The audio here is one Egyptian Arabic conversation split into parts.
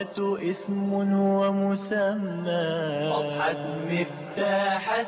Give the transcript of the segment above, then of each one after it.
اسم ومسمى أضحت مفتاح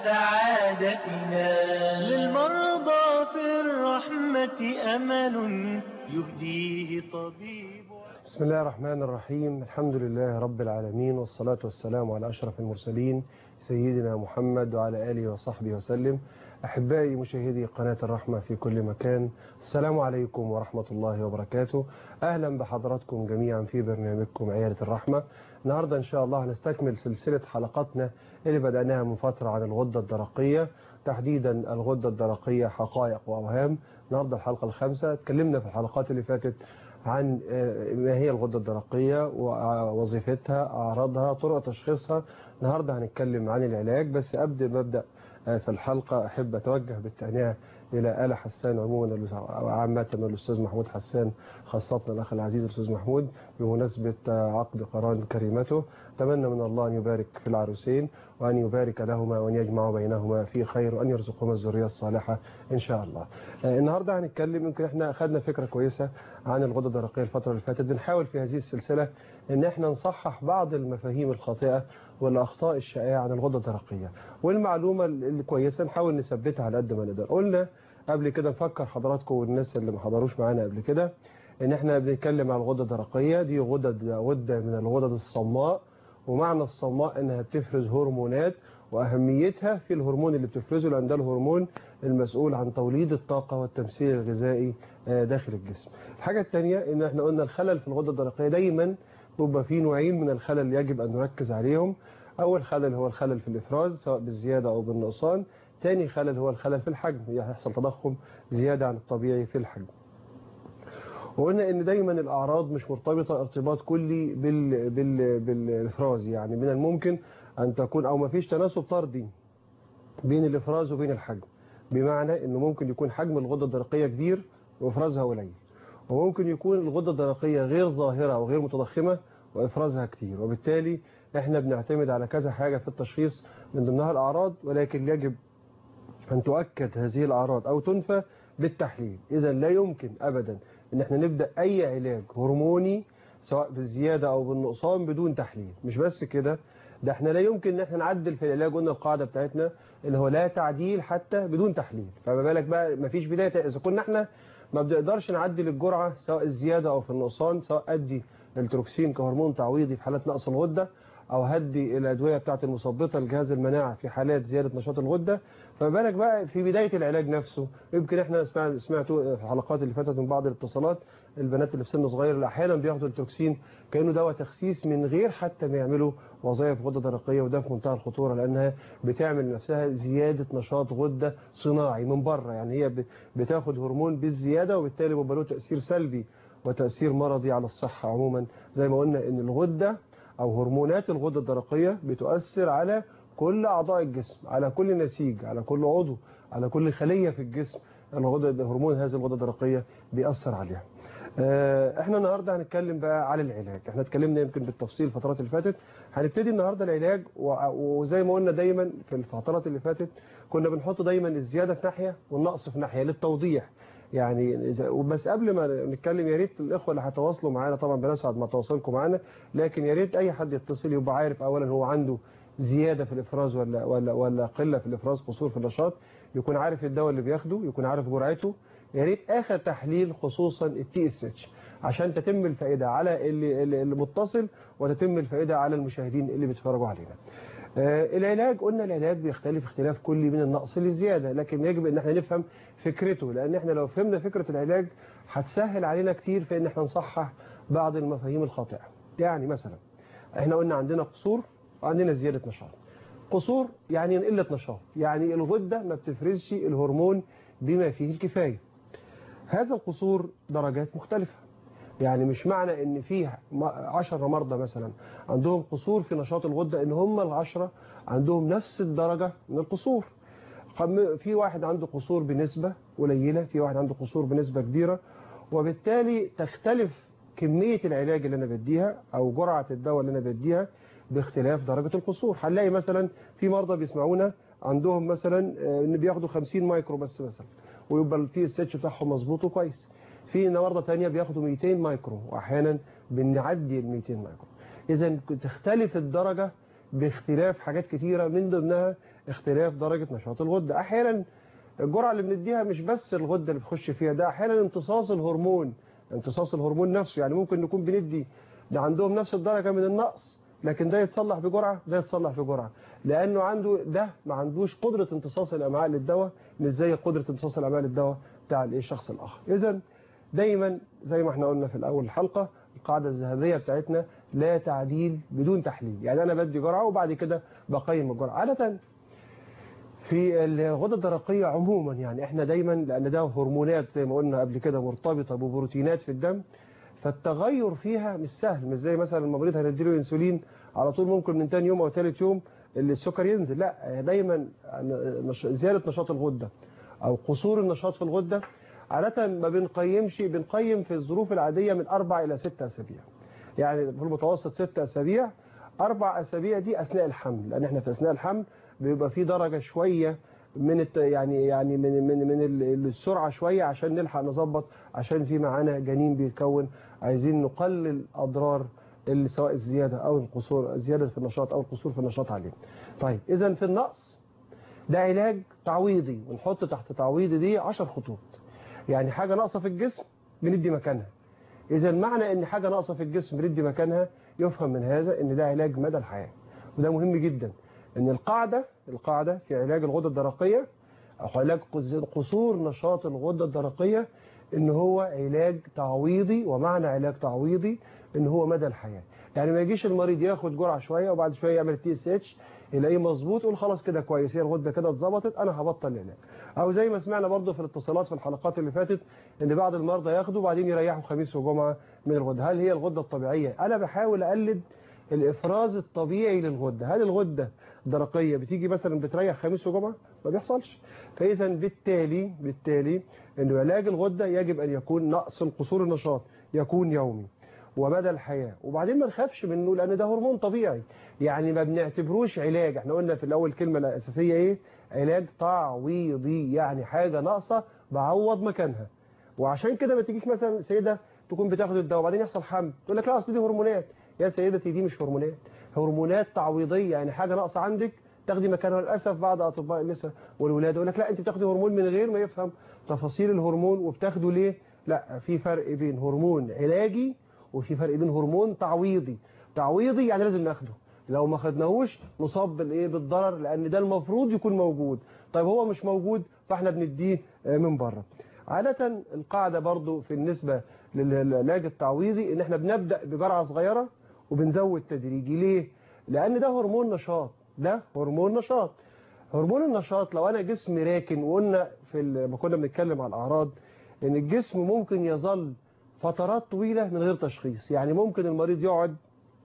سعادتنا للمرضى في الرحمة أمل يهديه طبيب بسم الله الرحمن الرحيم الحمد لله رب العالمين والصلاة والسلام على أشرف المرسلين سيدنا محمد وعلى آله وصحبه وسلم أحبائي مشاهدي قناة الرحمة في كل مكان السلام عليكم ورحمة الله وبركاته أهلا بحضراتكم جميعا في برنامجكم عيادة الرحمة النهاردة إن شاء الله هنستكمل سلسلة حلقاتنا اللي بدأناها من فترة عن الغدة الدرقية تحديدا الغدة الدرقية حقائق وأوهام النهاردة الحلقة الخامسة اتكلمنا في الحلقات اللي فاتت عن ما هي الغدة الدرقية ووظيفتها أعراضها طرق تشخيصها النهاردة هنتكلم عن العلاج بس قبل ما أبدأ في الحلقة أحب أتوجه بالتهنئة إلى آل حسان عموما عامة الأستاذ محمود حسان خاصة الأخ العزيز الأستاذ محمود بمناسبة عقد قران كريمته أتمنى من الله أن يبارك في العروسين وأن يبارك لهما وأن يجمع بينهما في خير وأن يرزقهما الذرية الصالحة إن شاء الله النهاردة هنتكلم يمكن احنا أخذنا فكرة كويسة عن الغدة الدرقية الفترة اللي فاتت بنحاول في هذه السلسلة ان احنا نصحح بعض المفاهيم الخاطئة والأخطاء الشائعة عن الغدة الدرقية والمعلومة الكويسة نحاول نثبتها على قد ما نقدر قلنا قبل كده نفكر حضراتكم والناس اللي ما حضروش معانا قبل كده ان احنا بنتكلم عن الغدة الدرقية دي غدة غدة من الغدد الصماء ومعنى الصماء انها بتفرز هرمونات واهميتها في الهرمون اللي بتفرزه لان ده الهرمون المسؤول عن توليد الطاقة والتمثيل الغذائي داخل الجسم الحاجة الثانية ان احنا قلنا الخلل في الغدة الدرقية دايما بيبقى فيه نوعين من الخلل يجب ان نركز عليهم اول خلل هو الخلل في الافراز سواء بالزيادة او بالنقصان تاني خلل هو الخلل في الحجم يحصل تضخم زيادة عن الطبيعي في الحجم وقلنا ان دايما الاعراض مش مرتبطة ارتباط كلي بال بال بالافراز يعني من الممكن ان تكون او ما فيش تناسب طردي بين الافراز وبين الحجم بمعنى انه ممكن يكون حجم الغدة الدرقية كبير وافرازها قليل وممكن يكون الغدة الدرقية غير ظاهرة وغير متضخمة وافرازها كتير وبالتالي احنا بنعتمد على كذا حاجة في التشخيص من ضمنها الاعراض ولكن يجب أن تؤكد هذه الأعراض أو تنفى بالتحليل إذا لا يمكن أبدا أن احنا نبدأ أي علاج هرموني سواء بالزيادة أو بالنقصان بدون تحليل مش بس كده ده احنا لا يمكن ان احنا نعدل في العلاج قلنا القاعدة بتاعتنا اللي هو لا تعديل حتى بدون تحليل فما بالك بقى ما فيش بداية إذا كنا احنا ما بنقدرش نعدل الجرعة سواء الزيادة أو في النقصان سواء أدي التروكسين كهرمون تعويضي في حالات نقص الغدة او هدي الادويه بتاعه المثبطه لجهاز المناعه في حالات زياده نشاط الغده فما بالك بقى في بدايه العلاج نفسه يمكن احنا سمعنا سمعتوا في الحلقات اللي فاتت من بعض الاتصالات البنات اللي في سن صغير اللي احيانا بياخدوا التوكسين كانه دواء تخسيس من غير حتى ما يعملوا وظائف غده درقيه وده في منتهى الخطوره لانها بتعمل لنفسها زياده نشاط غده صناعي من بره يعني هي بتاخد هرمون بالزياده وبالتالي بيبقى له تاثير سلبي وتاثير مرضي على الصحه عموما زي ما قلنا ان الغده أو هرمونات الغدة الدرقية بتؤثر على كل أعضاء الجسم على كل نسيج على كل عضو على كل خلية في الجسم الغدة هرمون هذه الغدة الدرقية بيأثر عليها احنا النهاردة هنتكلم بقى على العلاج احنا اتكلمنا يمكن بالتفصيل الفترات اللي فاتت هنبتدي النهاردة العلاج وزي ما قلنا دايما في الفترات اللي فاتت كنا بنحط دايما الزيادة في ناحية والنقص في ناحية للتوضيح يعني بس قبل ما نتكلم يا ريت الاخوه اللي هيتواصلوا معانا طبعا بنسعد ما تواصلكم معانا لكن يا ريت اي حد يتصل يبقى عارف اولا هو عنده زياده في الافراز ولا ولا ولا قله في الافراز قصور في النشاط يكون عارف الدواء اللي بياخده يكون عارف جرعته يا ريت اخر تحليل خصوصا التي اس اتش عشان تتم الفائده على اللي اللي متصل وتتم الفائده على المشاهدين اللي بيتفرجوا علينا آه العلاج قلنا العلاج بيختلف اختلاف كلي من النقص للزيادة لكن يجب ان احنا نفهم فكرته لان احنا لو فهمنا فكرة العلاج هتسهل علينا كتير في ان احنا نصحح بعض المفاهيم الخاطئة يعني مثلا احنا قلنا عندنا قصور وعندنا زيادة نشاط قصور يعني قلة نشاط يعني الغدة ما بتفرزش الهرمون بما فيه الكفاية هذا القصور درجات مختلفة يعني مش معنى ان فيه 10 مرضى مثلا عندهم قصور في نشاط الغدة ان هم العشرة عندهم نفس الدرجة من القصور في واحد عنده قصور بنسبة قليلة في واحد عنده قصور بنسبة كبيرة وبالتالي تختلف كمية العلاج اللي انا بديها او جرعة الدواء اللي انا بديها باختلاف درجة القصور هنلاقي مثلا في مرضى بيسمعونا عندهم مثلا ان بياخدوا 50 مايكرو بس مثلا ويبقى التي اس اتش بتاعهم مظبوط وكويس في مرضى ثانيه بياخدوا 200 مايكرو واحيانا بنعدي ال 200 مايكرو اذا تختلف الدرجه باختلاف حاجات كتيره من ضمنها اختلاف درجه نشاط الغده احيانا الجرعه اللي بنديها مش بس الغده اللي بتخش فيها ده احيانا امتصاص الهرمون امتصاص الهرمون نفسه يعني ممكن نكون بندي ده عندهم نفس الدرجه من النقص لكن ده يتصلح بجرعه ده يتصلح بجرعه لانه عنده ده ما عندوش قدره امتصاص الامعاء للدواء مش زي قدره امتصاص الامعاء للدواء بتاع الايه الشخص الاخر اذا دايما زي ما احنا قلنا في الاول الحلقه القاعده الذهبيه بتاعتنا لا تعديل بدون تحليل يعني انا بدي جرعه وبعد كده بقيم الجرعه عاده في الغدة الدرقية عموما يعني احنا دايما لان ده هرمونات زي ما قلنا قبل كده مرتبطة ببروتينات في الدم فالتغير فيها مش سهل مش زي مثلا المريض هنديله انسولين على طول ممكن من تاني يوم او ثالث يوم السكر ينزل لا دايما نش- زيادة نشاط الغدة او قصور النشاط في الغدة عادة ما بنقيمش بنقيم في الظروف العادية من اربع الى ستة اسابيع يعني في المتوسط ستة اسابيع اربع اسابيع دي اثناء الحمل لان احنا في اثناء الحمل بيبقى في درجة شوية من الت... يعني يعني من من من ال- السرعة شوية عشان نلحق نظبط عشان في معانا جنين بيتكون عايزين نقلل اضرار ال- سواء الزيادة او القصور الزيادة في النشاط او القصور في النشاط عليه. طيب اذا في النقص ده علاج تعويضي ونحط تحت تعويضي دي 10 خطوط. يعني حاجة ناقصة في الجسم بندي مكانها. اذا معنى ان حاجة ناقصة في الجسم بندي مكانها يفهم من هذا ان ده علاج مدى الحياة. وده مهم جدا ان القاعدة القاعدة في علاج الغدة الدرقية او علاج قز- قصور نشاط الغدة الدرقية ان هو علاج تعويضي ومعنى علاج تعويضي ان هو مدى الحياة يعني ما يجيش المريض ياخد جرعة شوية وبعد شوية يعمل تي اس اتش يلاقيه مظبوط يقول خلاص كده كويس هي الغدة كده اتظبطت انا هبطل العلاج او زي ما سمعنا برضو في الاتصالات في الحلقات اللي فاتت ان بعض المرضى ياخدوا وبعدين يريحوا خميس وجمعة من الغدة هل هي الغدة الطبيعية انا بحاول اقلد الافراز الطبيعي للغدة هل الغدة الدرقية بتيجي مثلا بتريح خميس وجمعة ما بيحصلش فاذا بالتالي بالتالي انه علاج الغدة يجب ان يكون نقص القصور النشاط يكون يومي ومدى الحياة وبعدين ما نخافش منه لان ده هرمون طبيعي يعني ما بنعتبروش علاج احنا قلنا في الاول الكلمة الاساسية ايه علاج تعويضي يعني حاجة ناقصة بعوض مكانها وعشان كده ما تجيش مثلا سيدة تكون بتاخد الدواء وبعدين يحصل حمل تقول لك لا اصل دي هرمونات يا سيدتي دي مش هرمونات هرمونات تعويضية يعني حاجة ناقصة عندك تاخدي مكانها للاسف بعض اطباء النساء والولاده يقول لك لا انت بتاخدي هرمون من غير ما يفهم تفاصيل الهرمون وبتاخده ليه لا في فرق بين هرمون علاجي وفي فرق بين هرمون تعويضي تعويضي يعني لازم ناخده لو ما خدناهوش نصاب بالايه بالضرر لان ده المفروض يكون موجود طيب هو مش موجود فاحنا بنديه آه، من بره عادة القاعدة برضو في النسبة للعلاج التعويضي ان احنا بنبدأ بجرعة صغيرة وبنزود تدريجي ليه لان ده هرمون نشاط ده هرمون نشاط هرمون النشاط لو انا جسمي راكن وقلنا في ال- لما كنا بنتكلم على الاعراض ان الجسم ممكن يظل فترات طويلة من غير تشخيص يعني ممكن المريض يقعد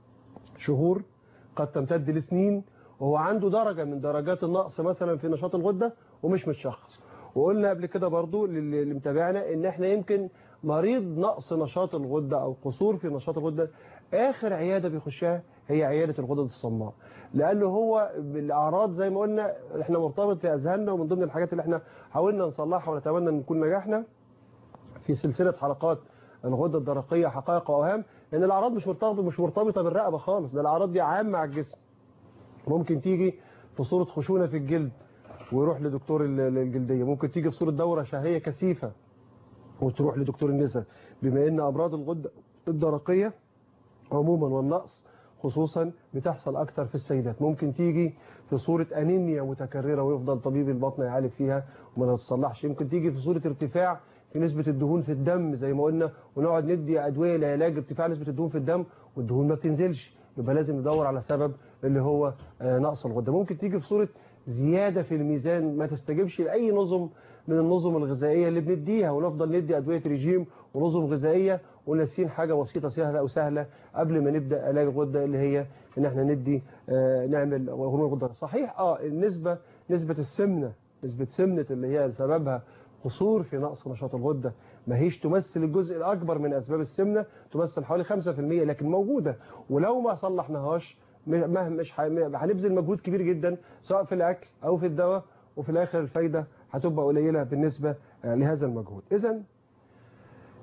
شهور قد تمتد لسنين وهو عنده درجة من درجات النقص مثلا في نشاط الغدة ومش متشخص وقلنا قبل كده برضو للي اللي متابعنا ان احنا يمكن مريض نقص نشاط الغدة او قصور في نشاط الغدة اخر عيادة بيخشها هي عيادة الغدد الصماء لانه هو بالاعراض زي ما قلنا احنا مرتبط في اذهاننا ومن ضمن الحاجات اللي احنا حاولنا نصلحها ونتمنى ان نكون نجحنا في سلسلة حلقات الغدة الدرقية حقائق واوهام ان الاعراض مش مرتبطه مش مرتبطه بالرقبه خالص ده الاعراض دي عامه على الجسم ممكن تيجي في صوره خشونه في الجلد ويروح لدكتور ال- ال- الجلديه ممكن تيجي في صوره دوره شهيه كثيفه وتروح لدكتور النساء بما ان امراض الغده الدرقيه عموما والنقص خصوصا بتحصل اكتر في السيدات ممكن تيجي في صورة انيميا متكررة ويفضل طبيب البطن يعالج فيها وما تتصلحش يمكن تيجي في صورة ارتفاع في نسبة الدهون في الدم زي ما قلنا ونقعد ندي ادوية لعلاج ارتفاع نسبة الدهون في الدم والدهون ما بتنزلش يبقى لازم ندور على سبب اللي هو آه، نقص الغدة ممكن تيجي في صورة زيادة في الميزان ما تستجيبش لأي نظم من النظم الغذائية اللي بنديها ونفضل ندي أدوية ريجيم ونظم غذائية وناسين حاجة بسيطة سهلة أو سهلة قبل ما نبدأ علاج الغدة اللي هي إن احنا ندي آه، نعمل هرمون الغدة صحيح اه النسبة نسبة السمنة نسبة سمنة اللي هي سببها قصور في نقص نشاط الغدة ما هيش تمثل الجزء الأكبر من أسباب السمنة تمثل حوالي 5% لكن موجودة ولو ما صلحناهاش مهما مش ح- هنبذل مجهود كبير جدا سواء في الأكل أو في الدواء وفي الآخر الفايدة هتبقى قليلة بالنسبة آه، لهذا المجهود إذا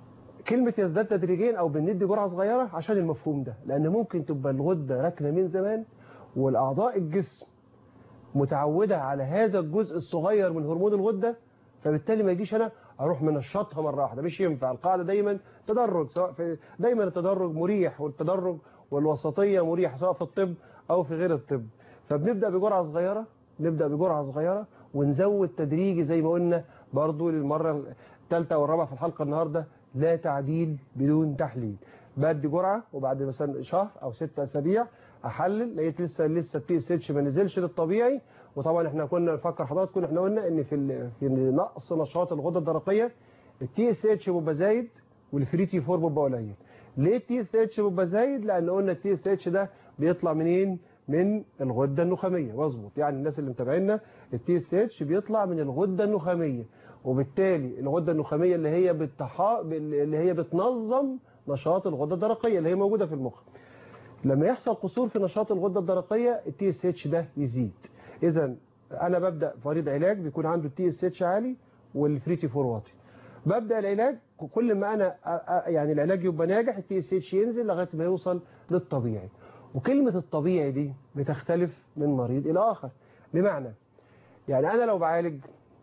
كلمة يزداد تدريجيا او بندي جرعة صغيرة عشان المفهوم ده لان ممكن تبقى الغدة راكنة من زمان والاعضاء الجسم متعودة على هذا الجزء الصغير من هرمون الغدة فبالتالي ما يجيش انا اروح منشطها مرة واحدة مش ينفع القاعدة دايما تدرج سواء في دايما التدرج مريح والتدرج والوسطية مريح سواء في الطب او في غير الطب فبنبدأ بجرعة صغيرة نبدأ بجرعة صغيرة ونزود تدريجي زي ما قلنا برضو للمرة الثالثة والرابعة في الحلقة النهاردة لا تعديل بدون تحليل بدي جرعة وبعد مثلا شهر او ست اسابيع احلل لقيت لسه لسه التي اس اتش ما نزلش للطبيعي وطبعا احنا كنا نفكر حضراتكم احنا قلنا ان في ال- في نقص نشاط الغده الدرقيه التي اس اتش بيبقى زايد والفري تي 4 بيبقى قليل ليه التي اس اتش بيبقى زايد لان قلنا التي اس اتش ده بيطلع منين من الغده النخاميه مظبوط يعني الناس اللي متابعينا التي اس اتش بيطلع من الغده النخاميه وبالتالي الغده النخاميه اللي هي بتحا... اللي هي بتنظم نشاط الغده الدرقيه اللي هي موجوده في المخ لما يحصل قصور في نشاط الغده الدرقيه التي اس اتش ده يزيد اذا انا ببدا فريض علاج بيكون عنده التي اس اتش عالي والفري تي 4 واطي ببدا العلاج كل ما انا أ- أ- يعني العلاج يبقى ناجح التي اس اتش ينزل لغايه ما يوصل للطبيعي وكلمه الطبيعي دي بتختلف من مريض الى اخر بمعنى يعني انا لو بعالج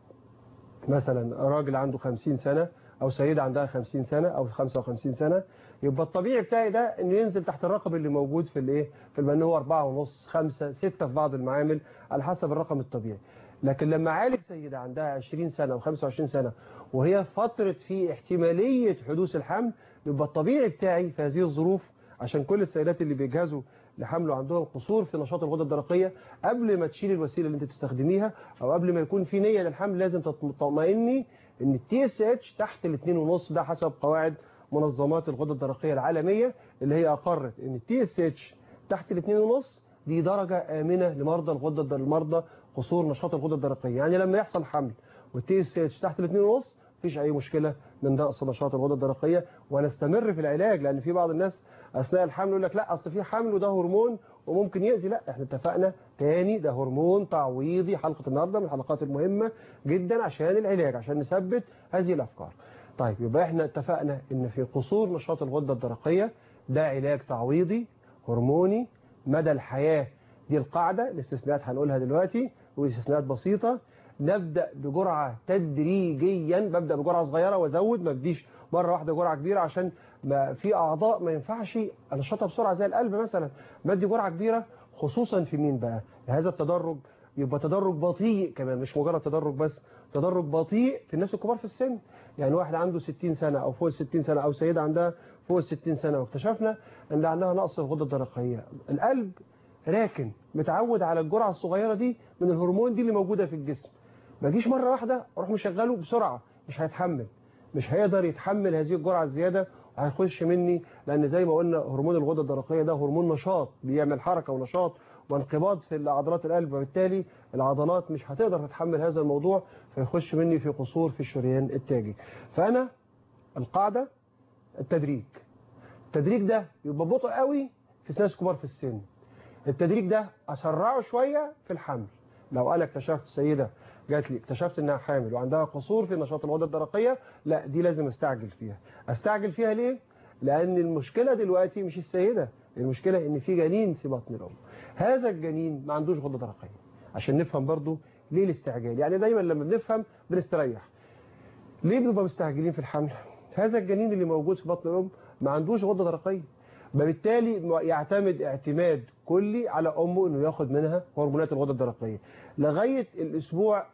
مثلا راجل عنده 50 سنة أو سيدة عندها 50 سنة أو 55 سنة يبقى الطبيعي بتاعي ده إنه ينزل تحت الرقم اللي موجود في الإيه في البن هو 4 ونص 5 6 في بعض المعامل على حسب الرقم الطبيعي لكن لما أعالج سيدة عندها 20 سنة و25 سنة وهي فترة في احتمالية حدوث الحمل يبقى الطبيعي بتاعي في هذه الظروف عشان كل السيدات اللي بيجهزوا لحمل وعندهم قصور في نشاط الغده الدرقيه قبل ما تشيل الوسيله اللي انت بتستخدميها او قبل ما يكون في نيه للحمل لازم تطمئني ان التي اس اتش تحت الاثنين ونص ده حسب قواعد منظمات الغده الدرقيه العالميه اللي هي اقرت ان التي اس اتش تحت الاثنين ونص دي درجه امنه لمرضى الغده المرضى قصور نشاط الغده الدرقيه يعني لما يحصل حمل والتي اس اتش تحت الاثنين ونص مفيش اي مشكله من نقص نشاط الغده الدرقيه ونستمر في العلاج لان في بعض الناس اثناء الحمل يقول لك لا اصل في حمل وده هرمون وممكن يأذي لا احنا اتفقنا تاني ده هرمون تعويضي حلقة النهاردة من الحلقات المهمة جدا عشان العلاج عشان نثبت هذه الافكار طيب يبقى احنا اتفقنا ان في قصور نشاط الغدة الدرقية ده علاج تعويضي هرموني مدى الحياة دي القاعدة الاستثناءات هنقولها دلوقتي واستثناءات بسيطة نبدأ بجرعة تدريجيا ببدأ بجرعة صغيرة وازود ما بديش مرة واحدة جرعة كبيرة عشان ما في أعضاء ما ينفعش أنشطها بسرعة زي القلب مثلا بدي جرعة كبيرة خصوصا في مين بقى هذا التدرج يبقى تدرج بطيء كمان مش مجرد تدرج بس تدرج بطيء في الناس الكبار في السن يعني واحد عنده 60 سنة أو فوق ال 60 سنة أو سيدة عندها فوق ال 60 سنة واكتشفنا أن عندها نقص الغدة الدرقية القلب راكن متعود على الجرعة الصغيرة دي من الهرمون دي اللي موجودة في الجسم ما جيش مرة واحدة أروح مشغله بسرعة مش هيتحمل مش هيقدر يتحمل هذه الجرعة الزيادة هيخش مني لأن زي ما قلنا هرمون الغدة الدرقية ده هرمون نشاط بيعمل حركة ونشاط وانقباض في عضلات القلب وبالتالي العضلات مش هتقدر تتحمل هذا الموضوع فيخش مني في قصور في الشريان التاجي فأنا القاعدة التدريج التدريج ده يبقى بطء قوي في ناس كبار في السن التدريج ده أسرعه شوية في الحمل لو أنا اكتشفت سيدة جات لي اكتشفت انها حامل وعندها قصور في نشاط الغده الدرقيه لا دي لازم استعجل فيها استعجل فيها ليه لان المشكله دلوقتي مش السيده المشكله ان في جنين في بطن الام هذا الجنين ما عندوش غده درقيه عشان نفهم برضو ليه الاستعجال يعني دايما لما بنفهم بنستريح ليه بنبقى مستعجلين في الحمل هذا الجنين اللي موجود في بطن الام ما عندوش غده درقيه فبالتالي يعتمد اعتماد كلي على امه انه ياخد منها هرمونات الغده الدرقيه لغايه الاسبوع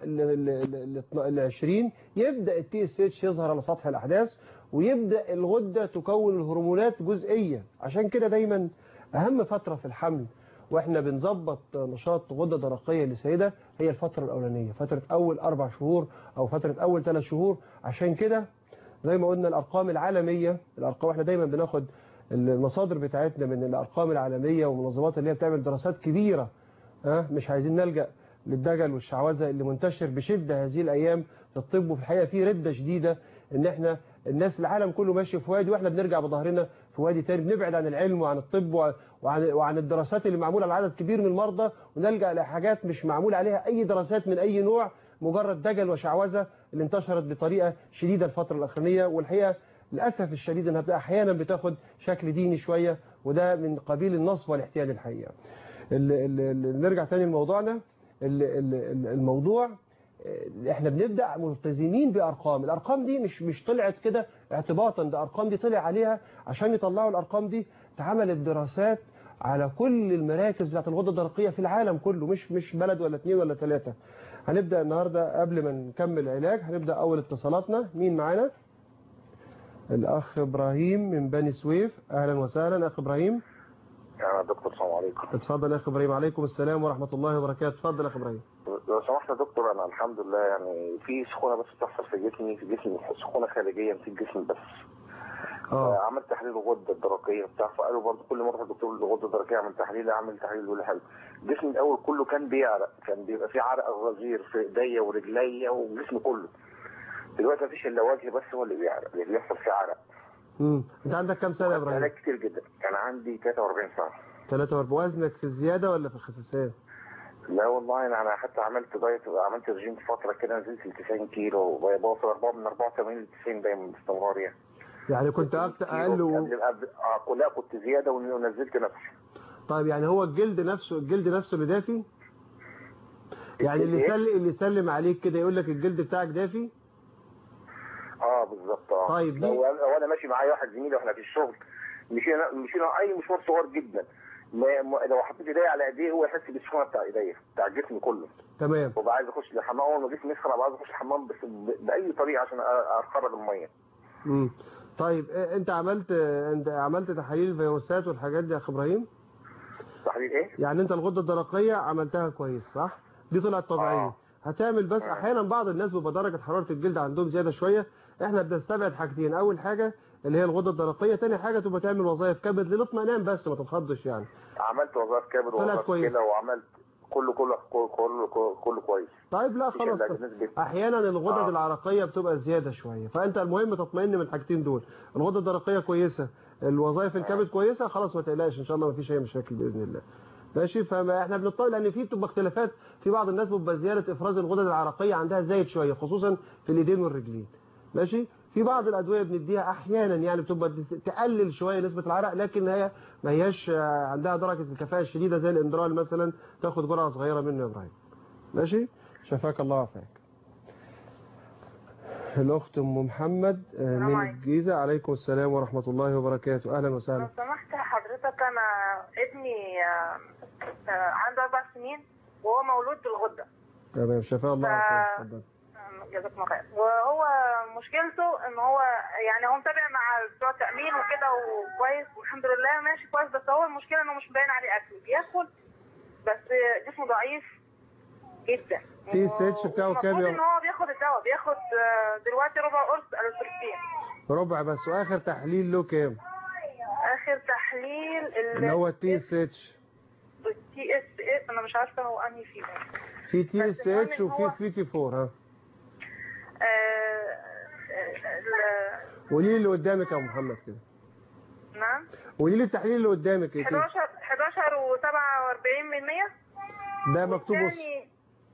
ال 20 يبدا التي اس اتش يظهر على سطح الاحداث ويبدا الغده تكون الهرمونات جزئيه عشان كده دايما اهم فتره في الحمل واحنا بنظبط نشاط غده درقيه للسيده هي الفتره الاولانيه فتره اول اربع شهور او فتره اول ثلاث شهور عشان كده زي ما قلنا الارقام العالميه الارقام احنا دايما بناخد المصادر بتاعتنا من الارقام العالميه والمنظمات اللي هي بتعمل دراسات كبيره ها مش عايزين نلجا للدجل والشعوذه اللي منتشر بشده هذه الايام في الطب وفي الحقيقه في رده شديده ان احنا الناس العالم كله ماشي في وادي واحنا بنرجع بظهرنا في وادي تاني بنبعد عن العلم وعن الطب وعن وعن الدراسات اللي معموله على عدد كبير من المرضى ونلجا لحاجات مش معمول عليها اي دراسات من اي نوع مجرد دجل وشعوذه اللي انتشرت بطريقه شديده الفتره الاخرانيه والحقيقه للاسف الشديد انها بتبقى احيانا بتاخد شكل ديني شويه وده من قبيل النصب والاحتيال الحقيقه ال ال ال نرجع تاني لموضوعنا ال ال ال الموضوع آه، احنا بنبدا ملتزمين بارقام الارقام دي مش مش طلعت كده اعتباطا ده ارقام دي طلع عليها عشان يطلعوا الارقام دي اتعملت دراسات على كل المراكز بتاعت الغده الدرقيه في العالم كله مش مش بلد ولا اثنين ولا ثلاثه هنبدا النهارده قبل ما نكمل العلاج هنبدا اول اتصالاتنا مين معانا الاخ ابراهيم من بني سويف اهلا وسهلا اخ ابراهيم يا دكتور السلام عليكم اتفضل يا اخ ابراهيم عليكم السلام ورحمه الله وبركاته اتفضل يا اخ ابراهيم لو سمحت يا دكتور انا الحمد لله يعني في سخونه بس بتحصل في جسمي في جسمي سخونه خارجيه في الجسم بس اه عملت تحليل الغده الدرقيه بتاع فقالوا برضه كل مره الدكتور الغده الدرقيه اعمل تحليل اعمل تحليل يقول لي حلو جسمي الاول كله كان بيعرق كان بيبقى في عرق غزير في ايديا ورجليا وجسمي كله دلوقتي مفيش الا وجهي بس هو اللي بيعرق اللي بيحصل فيه عرق امم انت عندك كام سنه يا ابراهيم علاج كتير جدا كان عندي 43 سنه 43 وزنك في الزياده ولا في الخساسيه لا والله انا انا حتى عملت دايت عملت رجيم فتره كده نزلت ل 90 كيلو بوصل 4 من 84 ل 90 دايما باستمرار يعني يعني كنت أكتر اقل و... قبل قبل اه كلها كنت زياده ونزلت نفسي طيب يعني هو الجلد نفسه الجلد نفسه اللي دافي يعني اللي إيه؟ يسلم اللي يسلم عليك كده يقول لك الجلد بتاعك دافي اه بالظبط اه طيب دي- لو انا لو أنا ماشي معايا واحد زميلي واحنا في الشغل مشينا مشينا اي مشوار صغير جدا ما ما- لو حطيت ايديا على ايديه هو يحس بالسخونه بتاع ايديا بتاع الجسم كله تمام وبقى عايز اخش الحمام اول ما جسمي يسخن ابقى عايز اخش الحمام بس ب- باي طريقه عشان أ- اخرج الميه امم طيب إيه، انت عملت انت عملت تحاليل الفيروسات والحاجات دي يا اخ ابراهيم تحليل ايه؟ يعني انت الغده الدرقيه عملتها كويس صح دي طلعت طبيعيه آه. هتعمل بس آه. احيانا بعض الناس بيبقى درجه حراره الجلد عندهم زياده شويه احنا بنستبعد حاجتين اول حاجه اللي هي الغده الدرقيه تاني حاجه تبقى تعمل وظائف كبد للاطمئنان بس ما تتخضش يعني عملت وظائف كبد طلعت ووظائف كويس. كلى وعملت كله كله كله كله, كله كويس طيب لا مفيش خلاص إلا نسبة- احيانا الغدد آه. العرقيه بتبقى زياده شويه فانت المهم تطمئن من الحاجتين دول الغده الدرقيه كويسه الوظائف الكبد كويسه خلاص ما تقلقش ان شاء الله ما فيش اي مشاكل باذن الله ماشي فما احنا بنطمن لان في بتبقى اختلافات في بعض الناس بتبقى زياده افراز الغدد العرقيه عندها زايد شويه خصوصا في الايدين والرجلين ماشي في بعض الادويه بنديها احيانا يعني بتبقى تقلل شويه نسبه العرق لكن هي ما هياش آه، عندها درجه الكفاءه الشديده زي الاندرال مثلا تاخد جرعه صغيره منه يا ابراهيم ماشي شفاك الله وعافاك الأخت أم محمد آه، من عليكم. الجيزة عليكم السلام ورحمة الله وبركاته أهلا لو وسهلا سمحت حضرتك انا ابني آه، آه، عنده اربع سنين وهو مولود بالغده تمام شفاء الله ف- وعافاك اتفضل آه، جزاك الله خير وهو مشكلته ان هو يعني هو متابع مع بتوع التامين وكده وكويس والحمد لله ماشي كويس بس هو المشكله انه مش باين عليه اكل بياكل بس جسمه ضعيف جدا تي اس اتش بتاعه كام المفروض يا- ان هو بياخد الدواء بياخد آه، دلوقتي ربع قرص الستين ربع بس وآخر تحليل له كام اخر تحليل اللي هو التي اس اتش التي اس اس انا مش عارفه هو انهي فيهم في تي بس اس المهم اتش إن وفي هو- في تي 4 ها آه، آه، ال- قولي لي اللي قدامك يا أم محمد كده نعم قولي لي التحليل اللي قدامك ايه 11 11 و47 من 100 ده مكتوب وص- والثاني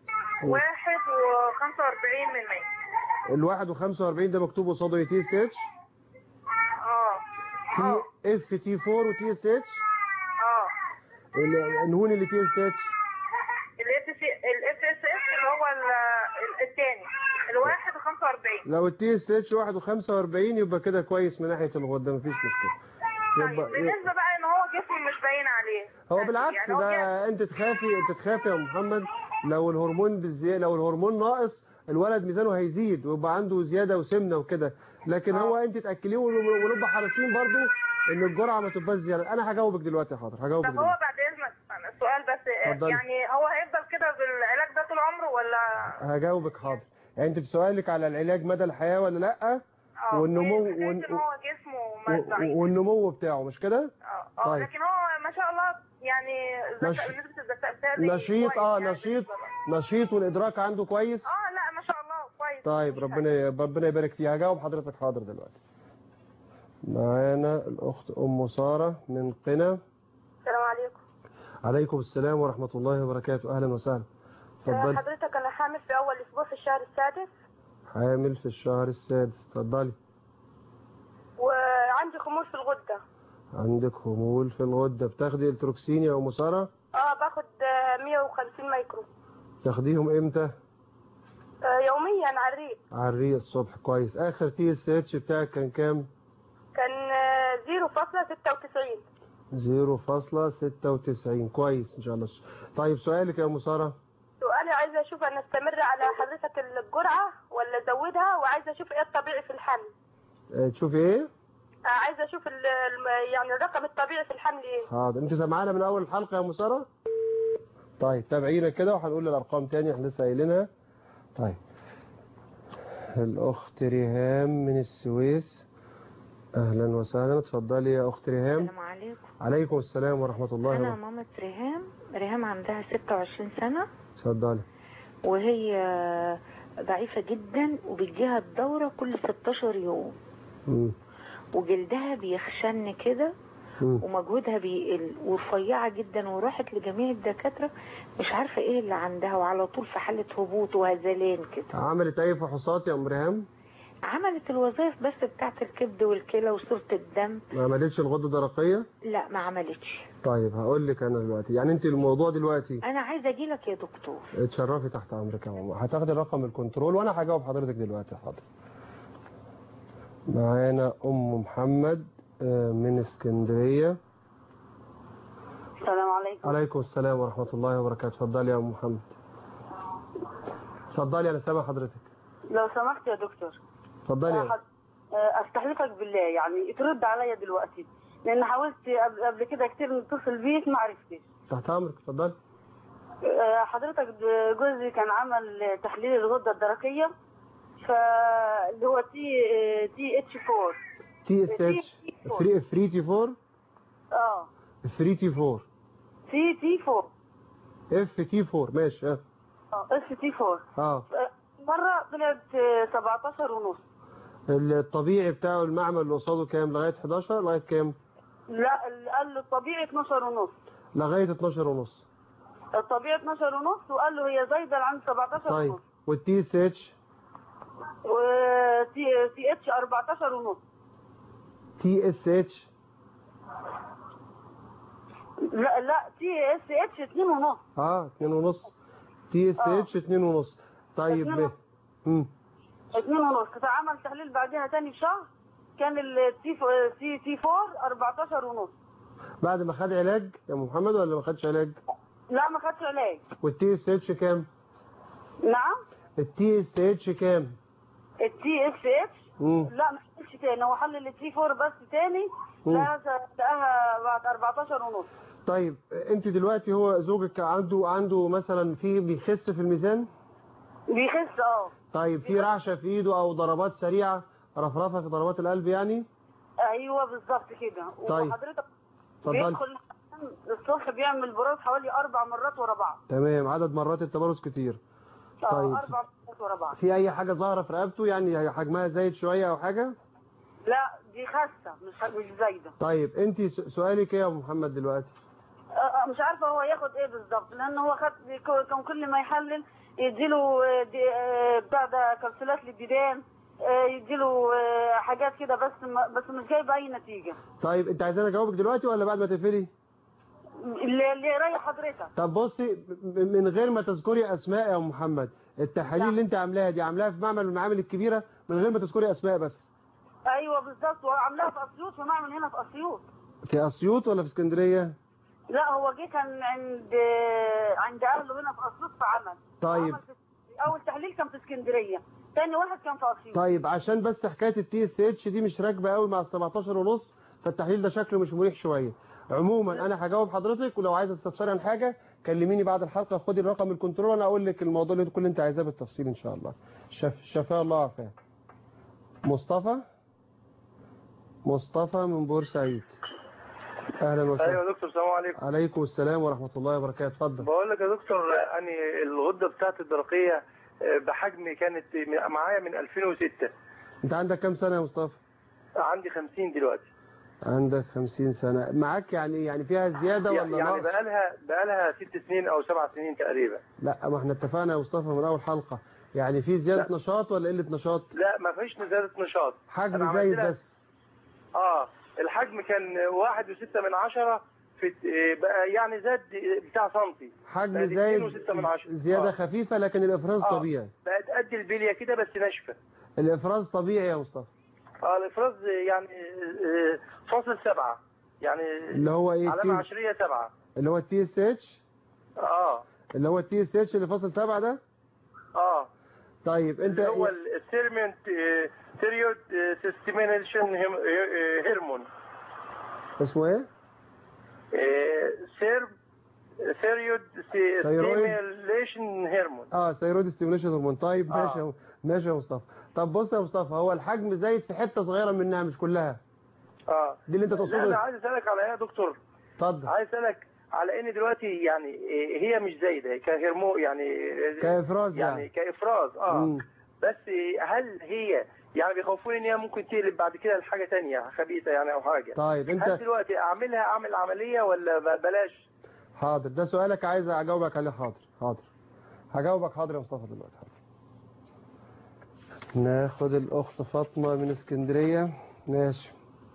1 و45 من 100 الواحد و45 ده مكتوب قصاده تي اس اتش اه اه في اف تي 4 وتي اس اتش اه النهون اللي تي اس اتش الاف اس اس اللي هو ال- الثاني الواحد و45 لو التي اس اتش 1 و45 يبقى كده كويس من ناحيه الغده مفيش مشكله طيب يبقى بالنسبه بقى ان هو جسمه مش باين عليه هو بالعكس يعني هو جسم- ده انت تخافي انت تخافي يا محمد لو الهرمون بالزياده لو الهرمون ناقص الولد ميزانه هيزيد ويبقى عنده زياده وسمنه وكده لكن آه. هو انت تاكليه ون- ونبقى حريصين برضو ان الجرعه ما تبقاش زياده انا هجاوبك دلوقتي حاضر هجاوبك طب هو دلوقتي. بعد اذنك أنا السؤال بس اتفضلي. يعني هو هيفضل كده بالعلاج ده طول عمره ولا هجاوبك حاضر يعني انت بسؤالك على العلاج مدى الحياه ولا لا اه والنمو- حكاية والن- ان هو جسمه و- ضعيف والنمو بتاعه مش كده اه اه طيب. لكن هو ما شاء الله يعني نش- ذكاء نسبة الذكاء بتاعي نشيط كويس اه يعني نشيط بالنسبة له. نشيط والادراك عنده كويس اه لا ما شاء الله كويس طيب مفيش ربنا ربنا يبارك فيها هجاوب حضرتك حاضر دلوقتي معانا الاخت ام ساره من قنا السلام عليكم عليكم السلام ورحمه الله وبركاته اهلا وسهلا اتفضلي حضرتك انا حامل في اول اسبوع في الشهر السادس حامل في الشهر السادس اتفضلي عندي خمول في الغده عندك خمول في الغدة بتاخدي التروكسين يا أم سارة اه باخد آه، 150 مايكرو تاخديهم امتى آه، يوميا على الريق على الريق الصبح كويس آخر تي اس اتش بتاعك كان كام كان آه، 0.96 0.96 كويس إن شاء الله طيب سؤالك يا أم سارة سؤالي عايزه اشوف انا استمر على حضرتك الجرعه ولا ازودها وعايزه اشوف ايه الطبيعي في الحمل آه، تشوفي ايه آه، عايزه اشوف ال- الم- يعني الرقم الطبيعي في الحمل ايه حاضر انت سامعانا من اول الحلقه يا ام ساره طيب تابعينا كده وهنقول الارقام تاني احنا لسه قايلينها طيب الاخت ريهام من السويس اهلا وسهلا اتفضلي يا اخت ريهام السلام عليكم عليكم السلام ورحمه الله انا وبركاته مامة ريهام ريهام عندها 26 سنة اتفضلي وهي ضعيفة جدا وبتجيها الدورة كل 16 يوم مم. وجلدها بيخشن كده مم. ومجهودها بيقل ورفيعة جدا وراحت لجميع الدكاترة مش عارفة ايه اللي عندها وعلى طول في حالة هبوط وهزلان كده عملت اي فحوصات يا ام ريهام عملت الوظائف بس بتاعت الكبد والكلى وصورة الدم ما عملتش الغده الدرقيه لا ما عملتش طيب هقول لك انا دلوقتي يعني انت الموضوع دلوقتي انا عايزة اجيلك يا دكتور اتشرفي تحت امرك يا ماما هتاخدي رقم الكنترول وانا هجاوب حضرتك دلوقتي حاضر معانا ام محمد آه، من اسكندريه السلام عليكم عليكم السلام ورحمه الله وبركاته اتفضلي يا ام محمد اتفضلي انا سامع حضرتك لو سمحت يا دكتور اتفضلي يا- آه، استحلفك بالله يعني ترد عليا دلوقتي لان حاولت قبل- قبل كده كتير نتصل بيك ما عرفتش تحت امرك اتفضلي آه، حضرتك د- جوزي كان عمل تحليل الغده الدرقيه فاللي هو تي تي اتش 4 تي اس اتش فري فري تي 4 اه فري تي 4 تي تي 4 اف تي 4 ماشي اه اس تي 4 اه آه، مره طلعت آه، 17 ونص الطبيعي بتاعه المعمل اللي قصاده كام لغايه 11 لغايه كام لا ال- قال له الطبيعي 12 ونص لغايه 12 ونص الطبيعي 12 ونص وقال له هي زايده عن 17 طيب ونص والتي اس اتش وتي تي اتش 14 ونص تي اس اتش لا لا تي اس اتش 2 ونص اه 2 ونص تي اس آه. اتش 2 ونص طيب اتنين ونص. امم 2 ونص فعمل تحليل بعدها تاني بشهر كان التي تي تي 4 14 ونص بعد ما خد علاج يا أم محمد ولا ما خدش علاج لا ما خدش علاج والتي اس اتش كام نعم التي اس اتش كام التي اس اتش امم لا ما حلش تاني هو حلل التي 4 بس تاني مم. لا لقاها بعد 14 ونص طيب انت دلوقتي هو زوجك عنده عنده مثلا في بيخس في الميزان بيخس اه طيب في رعشه في ايده او ضربات سريعه رفرفه في ضربات القلب يعني ايوه بالظبط كده طيب. وحضرتك اتفضل بيدخل الصبح بيعمل براز حوالي اربع مرات ورا بعض تمام عدد مرات التبرز كتير اه طيب. اربع مرات ورا بعض في اي حاجه ظاهره في رقبته يعني حجمها زايد شويه او حاجه لا دي خاسه مش مش زايده طيب انت س- سؤالك ايه يا ابو محمد دلوقتي آه، آه، مش عارفه هو ياخد ايه بالظبط لان هو خد كان كل ما يحلل يديله آه، دي- آه، بتاع ده كبسولات للديدان آه، يديله آه، حاجات كده بس ما بس مش جايبه اي نتيجه طيب انت عايزاني اجاوبك دلوقتي ولا بعد ما تقفلي اللي اللي يريح حضرتك طب بصي م- من غير ما تذكري اسماء يا ام محمد التحاليل اللي انت عاملاها دي عاملاها في معمل من المعامل الكبيره من غير ما تذكري اسماء بس ايوه بالظبط وعاملاها في اسيوط ومعمل هنا في اسيوط في اسيوط ولا في اسكندريه لا هو جه كان عند آه، عند اهله هنا في اسيوط فعمل طيب عمل في- اول تحليل كان في اسكندريه تاني واحد كان في اسيوط طيب عشان بس حكايه التي اس اتش دي مش راكبه قوي مع ال 17 ونص فالتحليل ده شكله مش مريح شويه عموما انا هجاوب حضرتك ولو عايزه تستفسري عن حاجه كلميني بعد الحلقه خدي الرقم الكنترول وانا اقول لك الموضوع اللي كل اللي انت عايزاه بالتفصيل ان شاء الله شف شفاء الله عافاه مصطفى مصطفى من بورسعيد اهلا وسهلا ايوه يا دكتور السلام عليكم عليكم السلام ورحمه الله وبركاته اتفضل بقول لك يا دكتور اني الغده بتاعت الدرقيه آه، بحجم كانت معايا من 2006 انت عندك كام سنه يا مصطفى عندي 50 دلوقتي عندك 50 سنه معاك يعني يعني فيها زياده ولا يعني نقص بقالها بقالها ست سنين او سبع سنين تقريبا لا ما احنا اتفقنا يا مصطفى من اول حلقة يعني في زيادة لا. نشاط ولا قلة نشاط لا ما فيش زياده نشاط حجم أنا عملت زايد لها- بس اه الحجم كان واحد وستة من عشرة في آه، بقى يعني زاد بتاع سنتي حجم بقت زايد 2.6 من عشرة. زيادة آه. خفيفة لكن الإفراز آه. طبيعي بقت قد البليه كده بس ناشفه الإفراز طبيعي يا مصطفى اه الافراز يعني آه، فاصل سبعة يعني اللي هو إيه علامة تي عشرية سبعة اللي هو التي اس اتش اه اللي هو التي اس اتش اللي فاصل سبعة ده اه طيب انت اللي هو السيرمنت ثيريود سيستيمينيشن هرمون اسمه ايه سيرب ثيريود ستيميليشن هرمون اه ثيرويد ستيميوليشن هرمون طيب آه. ماشي يا- ماشي يا مصطفى طب بص يا مصطفى هو الحجم زايد في حته صغيره منها مش كلها اه دي اللي انت لا انا تقصده عايز اسالك على ايه يا دكتور اتفضل عايز اسالك على ان دلوقتي يعني آه، هي مش زايده كهرمون يعني آه، كافراز يعني يعني كافراز اه مم. بس هل هي يعني بيخوفوني ان هي ممكن تقلب بعد كده لحاجه تانية خبيثه يعني او حاجه طيب هل انت دلوقتي اعملها اعمل عمليه ولا ب- بلاش حاضر ده سؤالك عايز اجاوبك عليه حاضر حاضر هجاوبك حاضر يا مصطفى دلوقتي حاضر ناخد الاخت فاطمه من اسكندريه ماشي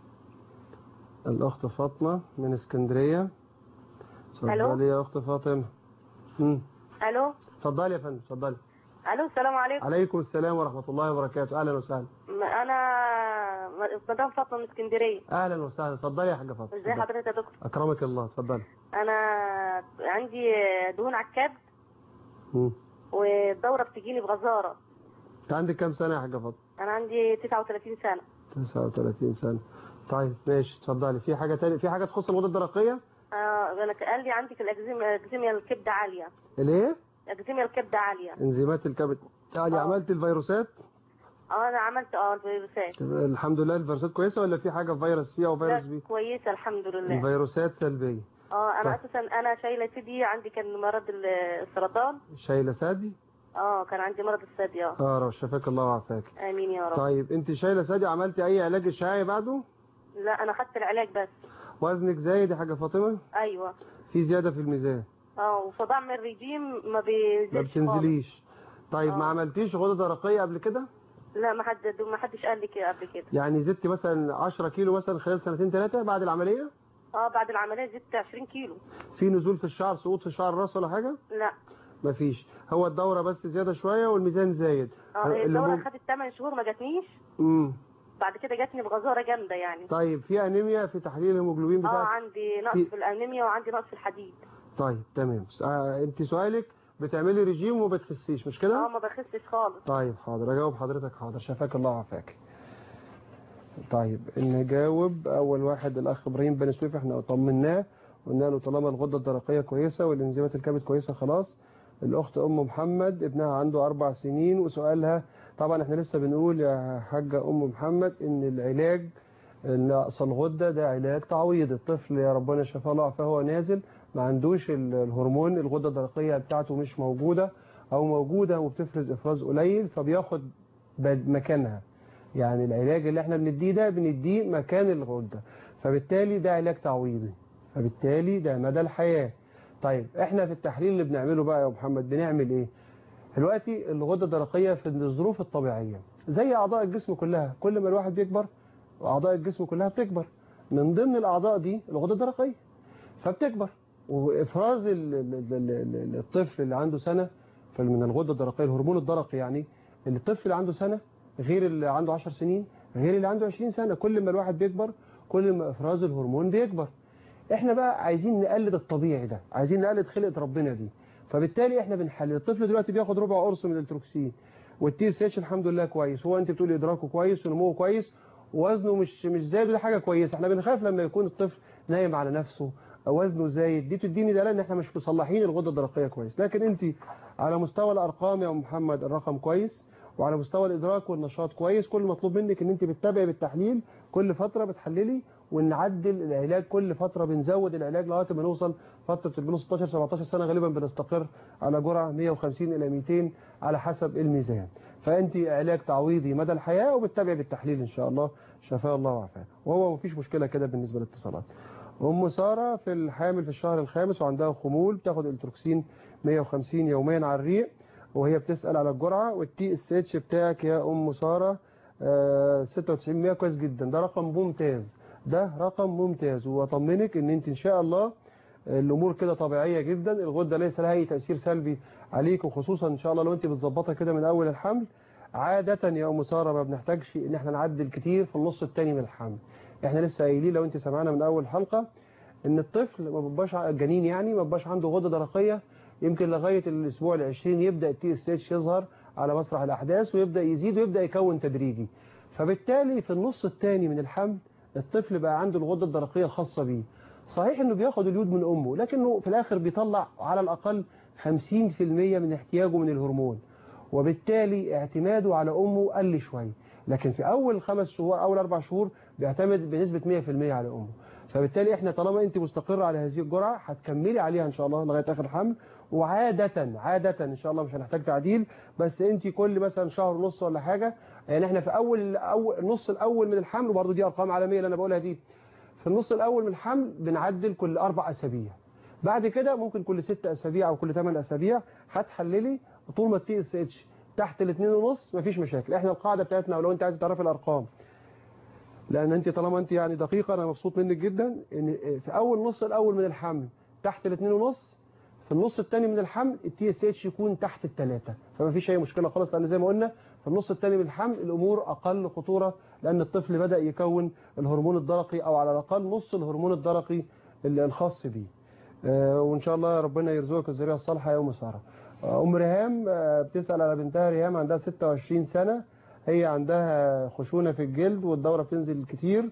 الاخت فاطمه من اسكندريه ألو؟ اتفضلي يا اخت فاطمه امم الو اتفضلي يا فندم اتفضلي الو السلام عليكم عليكم السلام ورحمه الله وبركاته اهلا وسهلا م- انا مدام فاطمه من اسكندريه اهلا وسهلا اتفضلي يا حاجه فاطمه ازي اتفضلي. حضرتك يا دكتور اكرمك الله اتفضلي انا عندي دهون على الكبد مم. والدوره بتجيني بغزاره انت عندك كام سنه يا حاجه فاطمه انا عندي 39 سنه 39 سنه طيب ماشي اتفضلي في حاجه تاني في حاجه تخص الغده الدرقيه آه انا قال لي عندك الاكزيميا اكزيميا الكبد عاليه الايه اكزيميا الكبد عاليه انزيمات الكبد يعني آه. عملت الفيروسات اه انا عملت اه الفيروسات طب الحمد لله الفيروسات كويسه ولا في حاجه في فيروس سي او فيروس لا، بي كويسه الحمد لله الفيروسات سلبيه اه انا طيب. اساسا انا شايله سيدي عندي كان مرض ال- السرطان شايله سادي اه كان عندي مرض الثدي اه اه رب شفاك الله وعافاك امين يا رب طيب انت شايله سادي عملتي اي علاج اشعاعي بعده لا انا خدت العلاج بس وزنك زايد يا حاجه فاطمه ايوه في زياده في الميزان اه فبعمل ريجيم ما ما بينزلش خالص. بتنزليش طيب ما آه. عملتيش غده درقيه قبل كده لا ما حد ما حدش قال لي كده قبل كده يعني زدتي مثلا 10 كيلو مثلا خلال سنتين ثلاثه بعد العمليه اه بعد العمليه زدت 20 كيلو في نزول في الشعر سقوط في شعر الراس ولا حاجه لا مفيش هو الدوره بس زياده شويه والميزان زايد اه اللي الدوره مم- خدت 8 شهور ما جاتنيش امم بعد كده جاتني بغزاره جامده يعني طيب في انيميا في تحليل الهيموجلوبين اه بتاعك عندي نقص في- في الانيميا وعندي نقص في الحديد طيب تمام آه انت سؤالك بتعملي ريجيم وما بتخسيش مش اه كده ما بخسش خالص طيب حاضر اجاوب حضرتك حاضر شفاك الله وعافاك طيب نجاوب اول واحد الاخ ابراهيم بن سويف احنا طمناه قلنا له طالما الغده الدرقيه كويسه والانزيمات الكبد كويسه خلاص الاخت ام محمد ابنها عنده اربع سنين وسؤالها طبعا احنا لسه بنقول يا حاجه ام محمد ان العلاج نقص الغده ده علاج تعويض الطفل يا ربنا شفاه الله فهو نازل ما عندوش ال- الهرمون الغده الدرقيه بتاعته مش موجوده او موجوده وبتفرز افراز قليل فبياخد بد- مكانها يعني العلاج اللي احنا بنديه ده بنديه مكان الغده فبالتالي ده علاج تعويضي فبالتالي ده مدى الحياه طيب احنا في التحليل اللي بنعمله بقى يا محمد بنعمل ايه دلوقتي الغده الدرقيه في الظروف الطبيعيه زي اعضاء الجسم كلها كل ما الواحد بيكبر اعضاء الجسم كلها بتكبر من ضمن الاعضاء دي الغده الدرقيه فبتكبر وافراز ال- ال- ال- ال- الطفل اللي عنده سنه من الغده الدرقيه الهرمون الدرقي يعني الطفل اللي عنده سنه غير اللي عنده 10 سنين غير اللي عنده 20 سنه كل ما الواحد بيكبر كل ما افراز الهرمون بيكبر احنا بقى عايزين نقلد الطبيعي ده عايزين نقلد خلقه ربنا دي فبالتالي احنا بنحلل الطفل دلوقتي بياخد ربع قرص من التروكسين والتي اس اتش الحمد لله كويس هو انت بتقولي ادراكه كويس ونموه كويس ووزنه مش مش زايد وده حاجه كويسه احنا بنخاف لما يكون الطفل نايم على نفسه أو وزنه زايد دي تديني دلاله ان احنا مش مصلحين الغده الدرقيه كويس لكن انت على مستوى الارقام يا أم محمد الرقم كويس وعلى مستوى الادراك والنشاط كويس كل مطلوب منك ان انت بتتابعي بالتحليل كل فتره بتحللي ونعدل العلاج كل فتره بنزود العلاج لغايه ما نوصل فتره ال 16 17 سنه غالبا بنستقر على جرعه 150 الى 200 على حسب الميزان فانت علاج تعويضي مدى الحياه وبتتابعي بالتحليل ان شاء الله شفاء الله وعافاه وهو مفيش مشكله كده بالنسبه للاتصالات ام ساره في الحامل في الشهر الخامس وعندها خمول بتاخد التروكسين 150 يوميا على الريق وهي بتسال على الجرعه والتي اس اتش بتاعك يا ام ساره آه، 96 100 كويس جدا ده رقم ممتاز ده رقم ممتاز واطمنك ان انت ان شاء الله الامور كده طبيعيه جدا الغده ليس لها اي تاثير سلبي عليك وخصوصا ان شاء الله لو انت بتظبطها كده من اول الحمل عاده يا ام ساره ما بنحتاجش ان احنا نعدل كتير في النص الثاني من الحمل احنا لسه قايلين لو انت سمعنا من اول حلقه ان الطفل ما بيبقاش الجنين يعني ما بيبقاش عنده غده درقيه يمكن لغايه الاسبوع ال20 يبدا التي اس اتش يظهر على مسرح الاحداث ويبدا يزيد ويبدا يكون تدريجي فبالتالي في النص الثاني من الحمل الطفل بقى عنده الغده الدرقيه الخاصه بيه صحيح انه بياخد اليود من امه لكنه في الاخر بيطلع على الاقل 50% من احتياجه من الهرمون وبالتالي اعتماده على امه قل شويه لكن في اول خمس شهور اول اربع شهور بيعتمد بنسبه 100% على امه فبالتالي احنا طالما انت مستقره على هذه الجرعه هتكملي عليها ان شاء الله لغايه اخر الحمل وعاده عاده ان شاء الله مش هنحتاج تعديل بس انت كل مثلا شهر ونص ولا حاجه يعني احنا في اول اول النص الاول من الحمل وبرضه دي ارقام عالميه اللي انا بقولها دي في النص الاول من الحمل بنعدل كل اربع اسابيع بعد كده ممكن كل ست اسابيع او كل ثمان اسابيع هتحللي طول ما التي اس اتش تحت الاثنين ونص مفيش مشاكل احنا القاعده بتاعتنا ولو انت عايز تعرفي الارقام لان انت طالما انت يعني دقيقه انا مبسوط منك جدا ان في اول نص الاول من الحمل تحت الاثنين ونص في النص الثاني من الحمل التي اس اتش يكون تحت الثلاثه فما فيش اي مشكله خالص لان زي ما قلنا في النص الثاني من الحمل الامور اقل خطوره لان الطفل بدا يكون الهرمون الدرقي او على الاقل نص الهرمون الدرقي الخاص بيه آه وان شاء الله ربنا يرزقك الذريه الصالحه يا ام ساره آه ام ريهام آه بتسال على بنتها ريهام عندها 26 سنه هي عندها خشونه في الجلد والدوره بتنزل كتير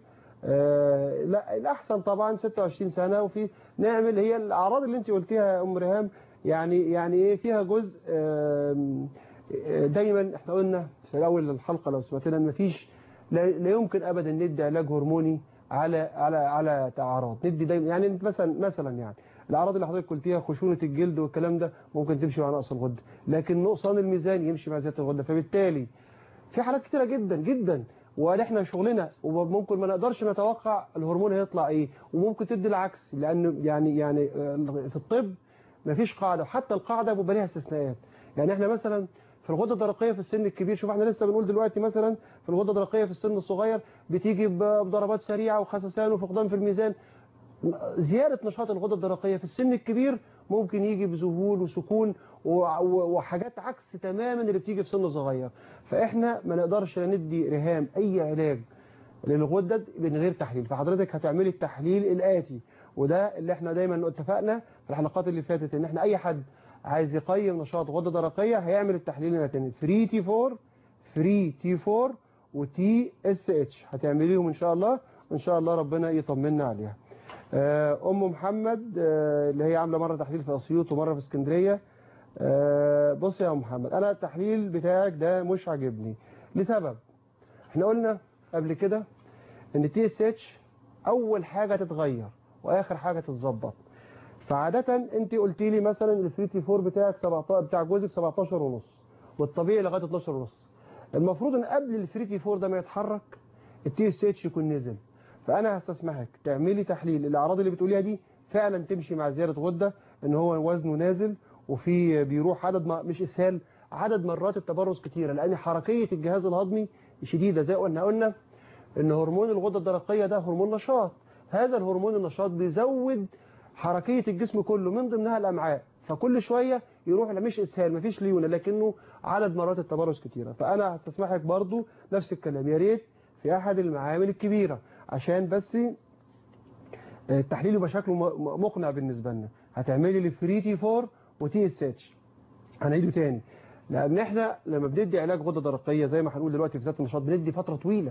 آه لا الاحسن طبعا 26 سنه وفي نعمل هي الاعراض اللي انت قلتيها يا ام ريهام يعني يعني ايه فيها جزء آه دايما احنا قلنا في اول الحلقه لو سمعتنا ان مفيش لا يمكن ابدا ندي علاج هرموني على على على اعراض ندي دايما يعني انت مثلا مثلا يعني الاعراض اللي حضرتك قلتيها خشونه الجلد والكلام ده ممكن تمشي مع نقص الغده لكن نقصان الميزان يمشي مع زياده الغده فبالتالي في حالات كتيره جدا جدا واحنا شغلنا وممكن ما نقدرش نتوقع الهرمون هيطلع ايه وممكن تدي العكس لان يعني يعني في الطب ما فيش قاعده وحتى القاعده بيبقى ليها استثناءات يعني احنا مثلا في الغده الدرقيه في السن الكبير شوف احنا لسه بنقول دلوقتي مثلا في الغده الدرقيه في السن الصغير بتيجي بضربات سريعه وخسسان وفقدان في الميزان زياده نشاط الغده الدرقيه في السن الكبير ممكن يجي بذهول وسكون وحاجات عكس تماما اللي بتيجي في سن صغير فاحنا ما نقدرش ندي رهام اي علاج للغدد من غير تحليل فحضرتك هتعملي التحليل الاتي وده اللي احنا دايما اتفقنا في الحلقات اللي فاتت ان احنا اي حد عايز يقيم نشاط غده درقيه هيعمل التحليل الاتي 3 تي 4 3 تي 4 وتي اس اتش هتعمليهم ان شاء الله وان شاء الله ربنا يطمنا عليها ام محمد اللي هي عامله مره تحليل في اسيوط ومره في اسكندريه بص يا ام محمد انا التحليل بتاعك ده مش عاجبني لسبب احنا قلنا قبل كده ان تي اس اتش اول حاجه تتغير واخر حاجه تتظبط فعاده انت قلت لي مثلا الفري تي 4 بتاعك 17 بتاع جوزك 17 ونص والطبيعي لغايه 12 ونص المفروض ان قبل الفري تي 4 ده ما يتحرك التي اس اتش يكون نزل فانا هستسمحك تعملي تحليل الاعراض اللي بتقوليها دي فعلا تمشي مع زياده غده ان هو وزنه نازل وفي بيروح عدد ما مش اسهال عدد مرات التبرز كتيره لان حركيه الجهاز الهضمي شديده زي قلنا قلنا ان هرمون الغده الدرقيه ده هرمون نشاط هذا الهرمون النشاط بيزود حركيه الجسم كله من ضمنها الامعاء فكل شويه يروح مش اسهال مفيش ليونه لكنه عدد مرات التبرز كتيره فانا هستسمحك برضو نفس الكلام يا ريت في احد المعامل الكبيره عشان بس التحليل يبقى شكله مقنع بالنسبه لنا هتعملي لي فري تي 4 وتي اس اتش هنعيده تاني لان احنا لما بندي علاج غده درقيه زي ما هنقول دلوقتي في ذات النشاط بندي فتره طويله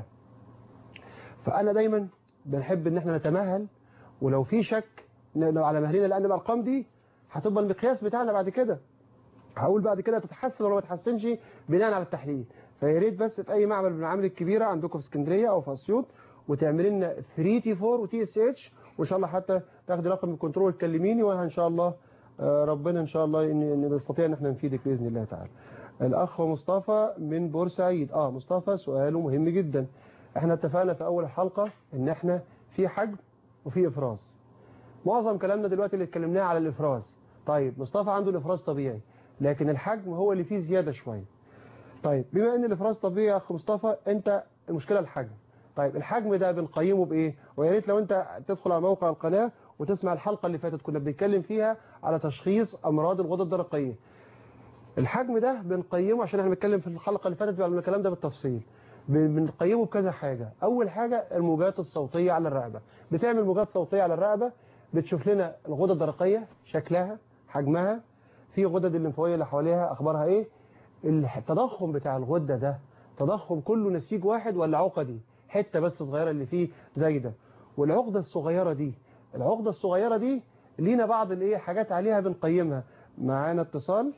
فانا دايما بنحب ان احنا نتمهل ولو في شك لو على مهلنا لان الارقام دي هتبقى المقياس بتاعنا بعد كده هقول بعد كده تتحسن ولا ما تتحسنش بناء على التحليل فيا ريت بس في اي معمل من المعامل الكبيره عندكم في اسكندريه او في اسيوط وتعملي لنا 3 تي 4 وتي اس اتش وان شاء الله حتى تاخدي رقم الكنترول تكلميني وانا ان شاء الله ربنا ان شاء الله ان نستطيع ان احنا نفيدك باذن الله تعالى الاخ مصطفى من بورسعيد اه مصطفى سؤاله مهم جدا احنا اتفقنا في اول الحلقه ان احنا في حجم وفي افراز معظم كلامنا دلوقتي اللي اتكلمناه على الافراز طيب مصطفى عنده الافراز طبيعي لكن الحجم هو اللي فيه زياده شويه طيب بما ان الافراز طبيعي يا اخ مصطفى انت المشكله الحجم طيب الحجم ده بنقيمه بايه ويا ريت لو انت تدخل على موقع القناه وتسمع الحلقه اللي فاتت كنا بنتكلم فيها على تشخيص امراض الغده الدرقيه الحجم ده بنقيمه عشان احنا بنتكلم في الحلقه اللي فاتت على الكلام ده بالتفصيل بن- بنقيمه بكذا حاجه اول حاجه الموجات الصوتيه على الرقبه بتعمل موجات صوتيه على الرقبه بتشوف لنا الغده الدرقيه شكلها حجمها في غدد الليمفاويه اللي حواليها اخبارها ايه التضخم بتاع الغده ده تضخم كله نسيج واحد ولا عقدي حته بس صغيره اللي فيه زايده والعقده الصغيره دي العقده الصغيره دي لينا بعض الايه حاجات عليها بنقيمها معانا اتصال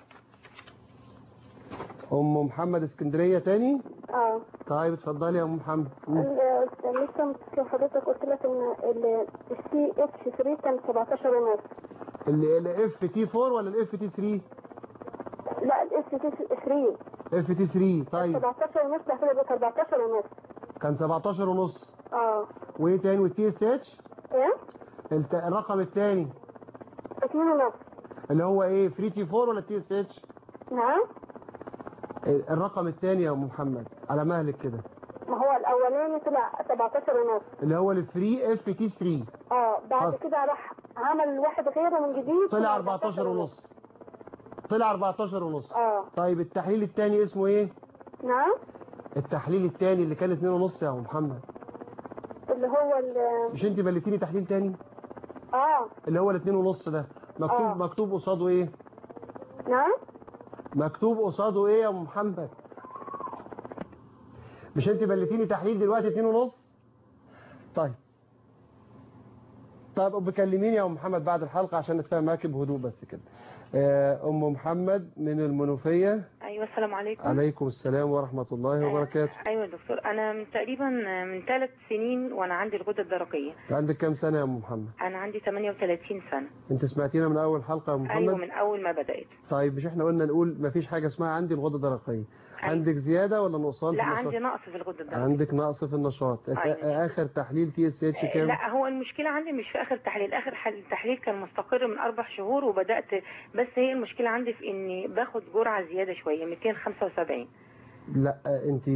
ام محمد اسكندريه تاني اه طيب اتفضلي يا ام محمد مم. ال- لسه متصل حضرتك قلت لك ان السي اتش 3 كان 17 ونص الاف تي 4 ولا الاف تي 3 لا الاس تي 3 اف تي 3 طيب 17 ونص بعد كده 14 ونص كان 17 ونص اه وايه تاني والتي اس اتش ايه الت- الرقم الثاني 2 ونص اللي هو ايه فري تي 4 ولا تي اس اتش نعم الرقم الثاني يا ام محمد على مهلك كده ما هو الاولاني طلع 17 ونص اللي هو الفري اف تي 3 اه بعد حاضر. كده راح عمل واحد غيره من جديد طلع 14 ونص طلع 14 ونص اه طيب التحليل الثاني اسمه ايه نعم التحليل الثاني اللي كان 2 ونص يا ام محمد اللي هو ال- مش انت بلتيني تحليل تاني اه اللي هو الاثنين ونص ده مكتوب آه. مكتوب قصاده ايه نعم مكتوب قصاده ايه يا ام محمد مش انت بلتيني تحليل دلوقتي اتنين ونص طيب طيب بكلميني يا ام محمد بعد الحلقه عشان نتفاهم معاكي بهدوء بس كده آه، ام محمد من المنوفيه ايوه السلام عليكم عليكم السلام ورحمه الله وبركاته ايوه يا دكتور انا من تقريبا من ثلاث سنين وانا عندي الغده الدرقيه انت عندك كام سنه يا ام محمد انا عندي 38 سنه انت سمعتينا من اول حلقه يا ام محمد ايوه من اول ما بدات طيب مش احنا قلنا نقول مفيش حاجه اسمها عندي الغده الدرقيه عندك زياده ولا نقصان لا في النشاط عندي نقص في الغده الدرقيه عندك نقص في النشاط أيوة. اخر تحليل تي اس اتش كام لا هو المشكله عندي مش في اخر تحليل اخر حل- تحليل كان مستقر من اربع شهور وبدات بس هي المشكله عندي في اني باخد جرعه زياده شويه 275 لا انت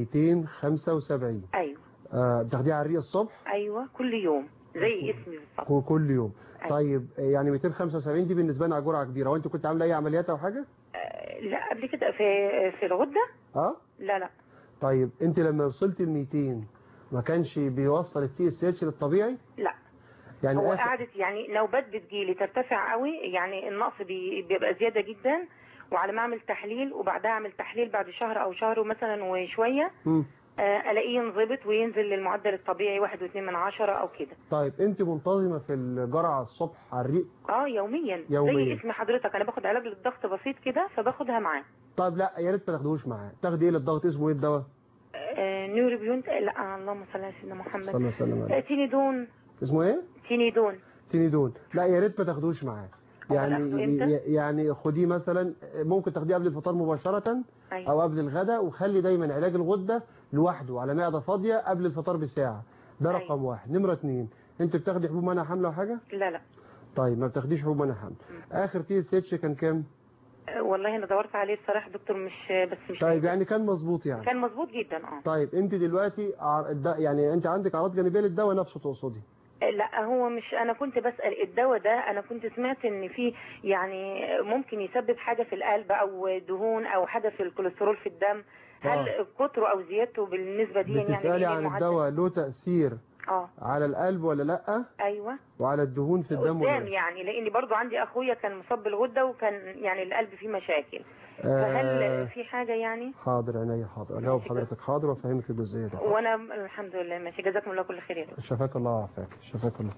275 ايوه آه، بتاخديها على الريق الصبح ايوه كل يوم زي اسمي بالظبط كو- كل يوم أيوة. طيب آه، يعني 275 دي بالنسبه لنا جرعه كبيره وانت كنت عامله اي عمليات او حاجه آه، لا قبل كده في في الغده اه لا لا طيب انت لما وصلت ل 200 ما كانش بيوصل التي اس اتش للطبيعي لا يعني هو آخر- قعدت يعني نوبات بتجيلي ترتفع قوي يعني النقص بي- بيبقى زياده جدا وعلى ما اعمل تحليل وبعدها اعمل تحليل بعد شهر او شهر مثلا وشويه مم. آه، الاقيه ينضبط وينزل للمعدل الطبيعي واحد واثنين من عشرة او كده طيب انت منتظمه في الجرعه الصبح على الريق اه يوميا يومياً. زي اسم حضرتك انا باخد علاج للضغط بسيط كده فباخدها معاه طيب لا يا ريت ما تاخدوش معاه تاخدي ايه للضغط اسمه ايه الدواء آه، نيوربيون لا اللهم صل على سيدنا محمد صلى الله عليه وسلم آه، عليه. تينيدون اسمه ايه تينيدون تينيدون لا يا ريت ما تاخدوش معاه يعني أخده إمتى؟ ي- يعني خديه مثلا ممكن تاخديه قبل الفطار مباشره أيوة. او قبل الغداء وخلي دايما علاج الغده لوحده على معده فاضيه قبل الفطار بساعه ده أيوة. رقم واحد نمره اتنين انت بتاخدي حبوب منع حمل او حاجه لا لا طيب ما بتاخديش حبوب منع حمل اخر تي اس اتش كان كام آه، والله انا دورت عليه الصراحه دكتور مش بس مش طيب لاقي. يعني كان مظبوط يعني كان مظبوط جدا اه طيب انت دلوقتي عر- الد- يعني انت عندك اعراض جانبيه للدواء نفسه تقصدي لا هو مش انا كنت بسال الدواء ده انا كنت سمعت ان في يعني ممكن يسبب حاجه في القلب او دهون او حاجه في الكوليسترول في الدم هل كتره او زيادته بالنسبه دي يعني بتسالي إيه عن المعدل؟ الدواء له تاثير اه على القلب ولا لا ايوه وعلى الدهون في الدم ولا قدام لا يعني لاني برضو عندي اخويا كان مصاب بالغده وكان يعني القلب فيه مشاكل آه، فهل في حاجه يعني حاضر عينيا حاضر اجاوب ماشي حضرتك حاضر وافهمك الجزئيه دي وانا الحمد لله ماشي جزاكم الله كل خير يا دكتور. شفاك الله وعافاك شفاك الله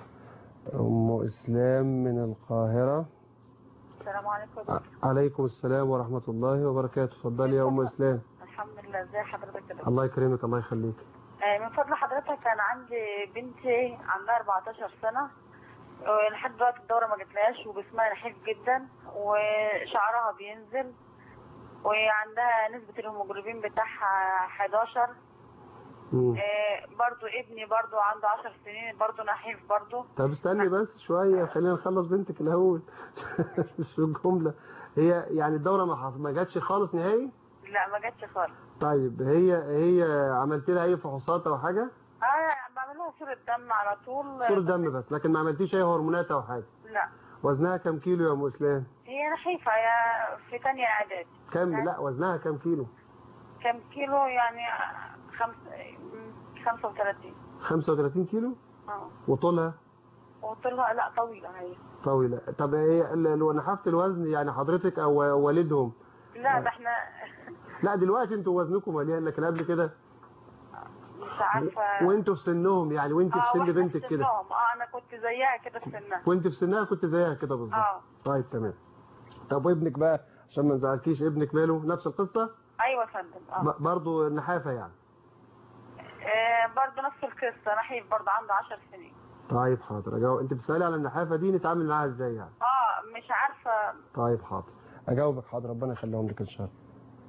ام اسلام من القاهره السلام عليكم ع- عليكم السلام ورحمه الله وبركاته اتفضلي يا ام اسلام الحمد لله ازي حضرتك كده الله يكرمك الله يخليك آه، من فضل حضرتك انا عندي بنتي عندها 14 سنه آه، لحد دلوقتي الدوره ما جاتلهاش وجسمها نحيف جدا وشعرها بينزل وعندها نسبه الهيموجلوبين بتاعها 11 مم. آه، برضو ابني برضو عنده 10 سنين برضو نحيف برضو طب استني بس شويه خلينا نخلص بنتك الاول شو الجمله هي يعني الدوره ما حص- ما جاتش خالص نهائي لا ما جاتش خالص طيب هي هي عملت لها اي فحوصات او حاجه اه بعمل لها صورة دم على طول صورة دم بس لكن ما عملتيش اي هرمونات او حاجه لا وزنها كام كيلو يا ام اسلام هي نحيفة يا في تانية اعداد كام لا وزنها كام كيلو كم كيلو يعني خمس 35 35 كيلو اه وطولها وطولها لا طويلة هي طويلة طب هي ال- لو نحافة الوزن يعني حضرتك او والدهم لا ده احنا لا دلوقتي انتوا وزنكم مليان لكن قبل كده مش عارفة وانتوا في سنهم يعني وانت في اه سن واحنا بنتك في كده سنهم. اه انا كنت زيها كده في سنها وانت في سنها كنت زيها كده بالظبط اه طيب تمام طب وابنك بقى عشان ما نزعلكيش ابنك ماله نفس القصة ايوه يا فندم اه ب- برضه النحافة يعني آه، برضه نفس القصة نحيف برضه عنده 10 سنين طيب حاضر أجاوب انت بتسألي على النحافة دي نتعامل معاها ازاي يعني اه مش عارفة طيب حاضر اجاوبك حاضر ربنا يخليهم لك ان شاء الله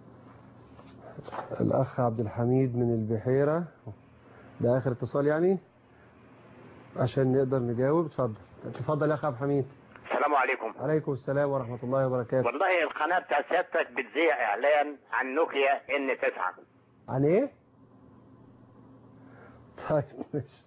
الاخ عبد الحميد من البحيرة ده اخر اتصال يعني عشان نقدر نجاوب اتفضل اتفضل يا اخ عبد الحميد السلام عليكم عليكم السلام ورحمة الله وبركاته والله القناة بتاع سيادتك بتذيع إعلان عن نوكيا إن 9 عن ايه طيب ماشي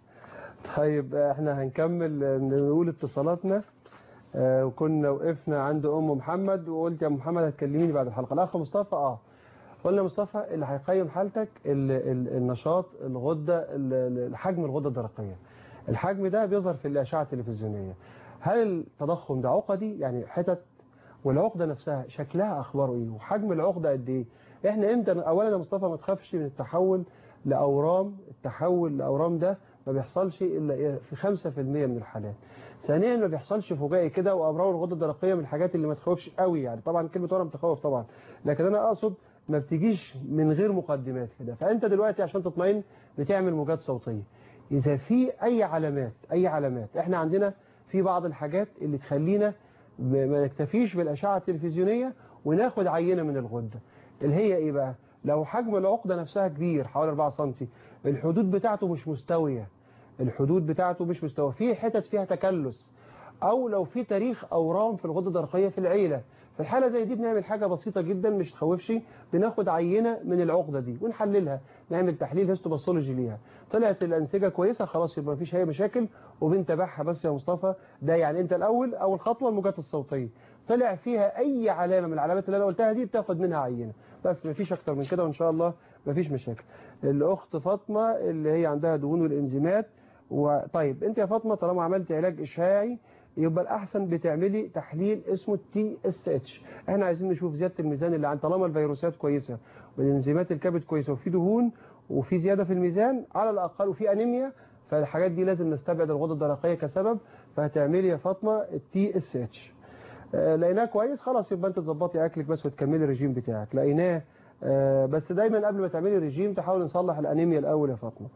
طيب احنا هنكمل آه، نقول اتصالاتنا آه، وكنا وقفنا عند ام محمد وقلت يا أم محمد هتكلميني بعد الحلقه الاخ مصطفى اه قلنا مصطفى اللي هيقيم حالتك ال ال النشاط الغده ال- ال- حجم الغده الدرقيه الحجم ده بيظهر في الاشعه التلفزيونيه هل التضخم ده عقدي يعني حتت والعقده نفسها شكلها اخباره ايه وحجم العقده قد ايه احنا امتى اولا يا مصطفى ما تخافش من التحول لاورام التحول لاورام ده ما بيحصلش الا إيه؟ في 5% من الحالات ثانيا ما بيحصلش فجائي كده وامراض الغده الدرقيه من الحاجات اللي ما تخوفش قوي يعني طبعا كلمه ورم تخوف طبعا لكن انا اقصد ما بتجيش من غير مقدمات كده فانت دلوقتي عشان تطمئن بتعمل موجات صوتيه اذا في اي علامات اي علامات احنا عندنا في بعض الحاجات اللي تخلينا ما ما نكتفيش بالاشعه التلفزيونيه وناخد عينه من الغده اللي هي ايه بقى لو حجم العقده نفسها كبير حوالي 4 سم الحدود بتاعته مش مستويه الحدود بتاعته مش مستوى في حتت فيها تكلس او لو في تاريخ اورام في الغده الدرقيه في العيله في الحاله زي دي بنعمل حاجه بسيطه جدا مش تخوفش بناخد عينه من العقده دي ونحللها نعمل تحليل هيستوباثولوجي ليها طلعت الانسجه كويسه خلاص يبقى مفيش اي مشاكل وبنتابعها بس يا مصطفى ده يعني انت الاول اول خطوه الموجات الصوتيه طلع فيها اي علامه من العلامات اللي انا قلتها دي بتاخد منها عينه بس مفيش اكتر من كده وان شاء الله مفيش مشاكل الاخت فاطمه اللي هي عندها دهون والانزيمات وطيب انت يا فاطمه طالما عملت علاج اشعاعي يبقى الاحسن بتعملي تحليل اسمه تي اس اتش احنا عايزين نشوف زياده الميزان اللي عند طالما الفيروسات كويسه والانزيمات الكبد كويسه وفي دهون وفي زياده في الميزان على الاقل وفي انيميا فالحاجات دي لازم نستبعد الغده الدرقيه كسبب فهتعملي يا فاطمه التي اس اتش لقيناه كويس خلاص يبقى انت تظبطي اكلك بس وتكملي الرجيم بتاعك لقيناه آه، بس دايما قبل ما تعملي الرجيم تحاول نصلح الانيميا الاول يا فاطمه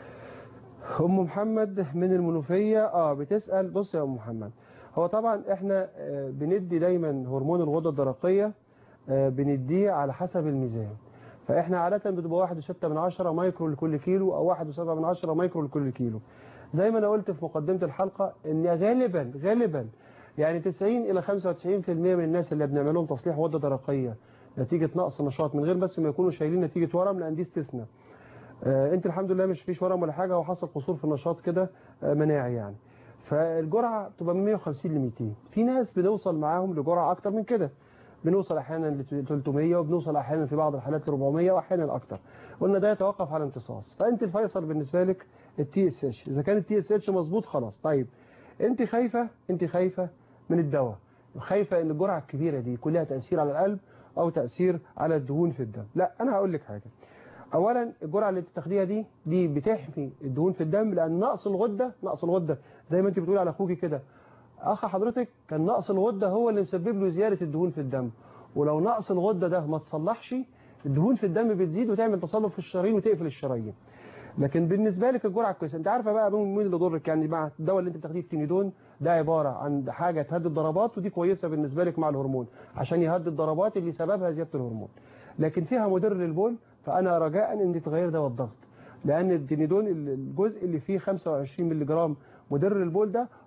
ام محمد من المنوفيه اه بتسال بص يا ام محمد هو طبعا احنا آه، بندي دايما هرمون الغده الدرقيه آه، بنديه على حسب الميزان فاحنا عاده بتبقى واحد وستة من عشرة مايكرو لكل كيلو او واحد وسبعة من عشرة مايكرو لكل كيلو زي ما انا قلت في مقدمه الحلقه ان غالبا غالبا يعني 90 الى 95% من الناس اللي بنعمل لهم تصليح غده درقيه نتيجه نقص نشاط من غير بس ما يكونوا شايلين نتيجه ورم لان دي استثناء آه، انت الحمد لله مش فيش ورم ولا حاجه وحصل قصور في النشاط كده آه، مناعي يعني فالجرعه بتبقى من 150 ل 200 في ناس بنوصل معاهم لجرعه اكتر من كده بنوصل احيانا ل 300 وبنوصل احيانا في بعض الحالات ل 400 واحيانا اكتر قلنا ده يتوقف على امتصاص فانت الفيصل بالنسبه لك التي اس اتش اذا كان التي اس اتش مظبوط خلاص طيب انت خايفه انت خايفه من الدواء خايفه ان الجرعه الكبيره دي كلها تاثير على القلب او تاثير على الدهون في الدم لا انا هقول لك حاجه اولا الجرعه اللي بتاخديها دي دي بتحمي الدهون في الدم لان نقص الغده نقص الغده زي ما انت بتقولي على اخوكي كده اخ حضرتك كان نقص الغده هو اللي مسبب له زياده الدهون في الدم ولو نقص الغده ده ما تصلحش الدهون في الدم بتزيد وتعمل تصلب في الشرايين وتقفل الشرايين لكن بالنسبه لك الجرعه كويسه انت عارفه بقى مين مين اللي ضرك يعني مع الدواء اللي انت بتاخديه التينيدون ده عباره عن حاجه تهدي الضربات ودي كويسه بالنسبه لك مع الهرمون عشان يهدي الضربات اللي سببها زياده الهرمون لكن فيها مدر للبول فانا رجاء ان تغير دواء الضغط لان التينيدون الجزء اللي فيه 25 مللي جرام مدر البول ده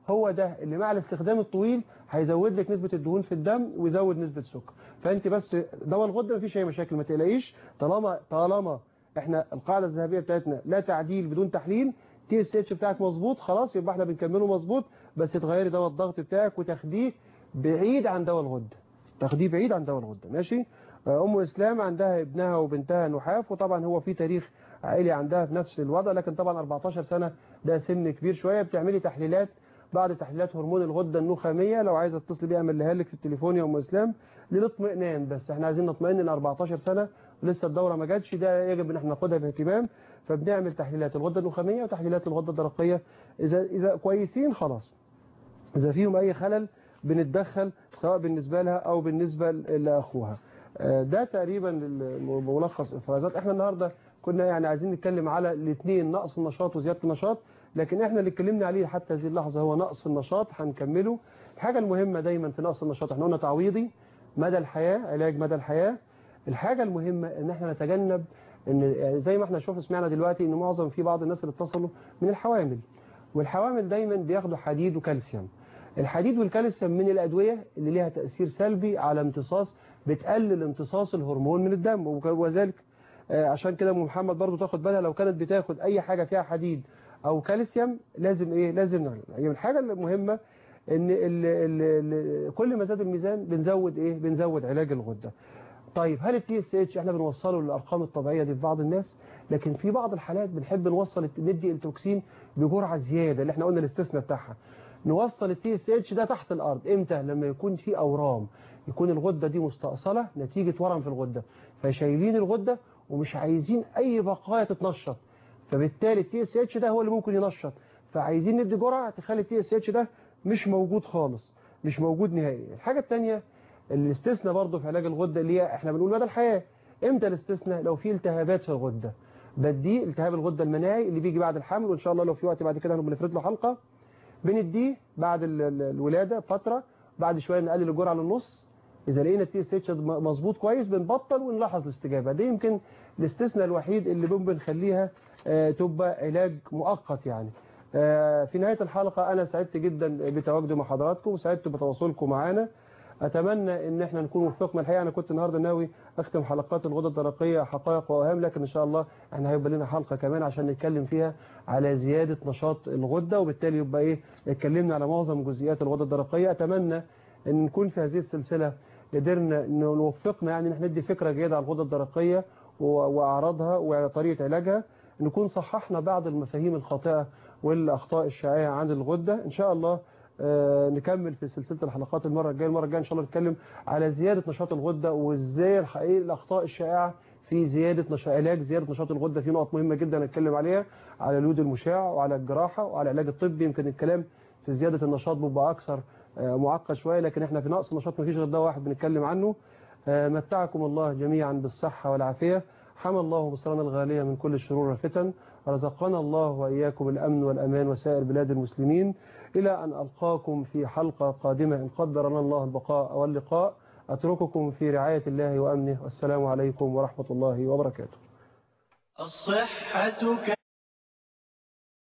هو ده اللي مع الاستخدام الطويل هيزود لك نسبة الدهون في الدم ويزود نسبة السكر فانت بس دواء الغدة مفيش اي مشاكل ما تقلقيش طالما طالما احنا القاعدة الذهبية بتاعتنا لا تعديل بدون تحليل تي اس اتش بتاعك مظبوط خلاص يبقى احنا بنكمله مظبوط بس تغيري دواء الضغط بتاعك وتاخديه بعيد عن دواء الغدة تاخديه بعيد عن دواء الغدة ماشي ام اسلام عندها ابنها وبنتها نحاف وطبعا هو في تاريخ عائلي عندها في نفس الوضع لكن طبعا 14 سنة ده سن كبير شوية بتعملي تحليلات بعد تحليلات هرمون الغدة النخامية لو عايزة تتصل بيها اعملها لك في التليفون يا ام اسلام للاطمئنان بس احنا عايزين نطمئن ان 14 سنة ولسه الدورة ما جاتش ده يجب ان احنا ناخدها باهتمام فبنعمل تحليلات الغدة النخامية وتحليلات الغدة الدرقية اذا اذا كويسين خلاص اذا فيهم اي خلل بنتدخل سواء بالنسبة لها او بالنسبة لاخوها ده تقريبا ملخص افرازات احنا النهاردة كنا يعني عايزين نتكلم على الاثنين نقص النشاط وزيادة النشاط لكن احنا اللي اتكلمنا عليه حتى هذه اللحظة هو نقص النشاط هنكمله الحاجة المهمة دايما في نقص النشاط احنا قلنا تعويضي مدى الحياة علاج مدى الحياة الحاجة المهمة ان احنا نتجنب ان يعني زي ما احنا شوف سمعنا دلوقتي ان معظم في بعض الناس اللي اتصلوا من الحوامل والحوامل دايما بياخدوا حديد وكالسيوم الحديد والكالسيوم من الأدوية اللي ليها تأثير سلبي على امتصاص بتقلل امتصاص الهرمون من الدم وذلك عشان كده ام محمد برضو تاخد بالها لو كانت بتاخد اي حاجة فيها حديد او كالسيوم لازم ايه لازم نعمل يعني الحاجة المهمة ان ال ال ال كل ما زاد الميزان بنزود ايه بنزود علاج الغدة طيب هل التي اس اتش احنا بنوصله للارقام الطبيعية دي في بعض الناس لكن في بعض الحالات بنحب نوصل ندي التوكسين بجرعة زيادة اللي احنا قلنا الاستثناء بتاعها نوصل التي اس اتش ده تحت الارض امتى لما يكون في اورام يكون الغدة دي مستأصلة نتيجة ورم في الغدة فشايلين الغدة ومش عايزين اي بقايا تتنشط فبالتالي التي اس اتش ده هو اللي ممكن ينشط فعايزين ندي جرعة تخلي التي اس اتش ده مش موجود خالص مش موجود نهائي الحاجة الثانيه الاستثناء برضه في علاج الغدة اللي هي احنا بنقول مدى الحياة امتى الاستثناء لو في التهابات في الغدة بديه التهاب الغدة المناعي اللي بيجي بعد الحمل وان شاء الله لو في وقت بعد كده هنبقى نفرد له حلقة بنديه بعد الولادة فترة بعد شوية نقلل الجرعة للنص إذا لقينا التي اس اتش مظبوط كويس بنبطل ونلاحظ الاستجابة ده يمكن الاستثناء الوحيد اللي بنخليها تبقى علاج مؤقت يعني في نهاية الحلقة أنا سعدت جدا بتواجدي مع حضراتكم وسعدت بتواصلكم معانا أتمنى إن احنا نكون وفقنا الحقيقة أنا كنت النهاردة ناوي أختم حلقات الغدة الدرقية حقائق وأوهام لكن إن شاء الله احنا هيبقى لنا حلقة كمان عشان نتكلم فيها على زيادة نشاط الغدة وبالتالي يبقى إيه اتكلمنا على معظم جزئيات الغدة الدرقية أتمنى أن نكون في هذه السلسلة قدرنا نوفقنا يعني نحن ندي فكرة جيدة على الغدة الدرقية وأعراضها وطريقة علاجها نكون صححنا بعض المفاهيم الخاطئة والأخطاء الشائعة عن الغدة إن شاء الله آه نكمل في سلسلة الحلقات المرة الجاية المرة الجاية إن شاء الله نتكلم على زيادة نشاط الغدة وإزاي الحقيقة الأخطاء الشائعة في زيادة نشاط علاج زيادة نشاط الغدة في نقط مهمة جدا نتكلم عليها على اليود المشع وعلى الجراحة وعلى العلاج الطبي يمكن الكلام في زيادة النشاط بيبقى أكثر آه معقد شوية لكن احنا في نقص النشاط مفيش غير ده واحد بنتكلم عنه آه متعكم الله جميعا بالصحة والعافية حمى الله مصرنا الغالية من كل الشرور والفتن رزقنا الله وإياكم الأمن والأمان وسائر بلاد المسلمين إلى أن ألقاكم في حلقة قادمة إن قدر لنا الله البقاء واللقاء أترككم في رعاية الله وأمنه والسلام عليكم ورحمة الله وبركاته الصحة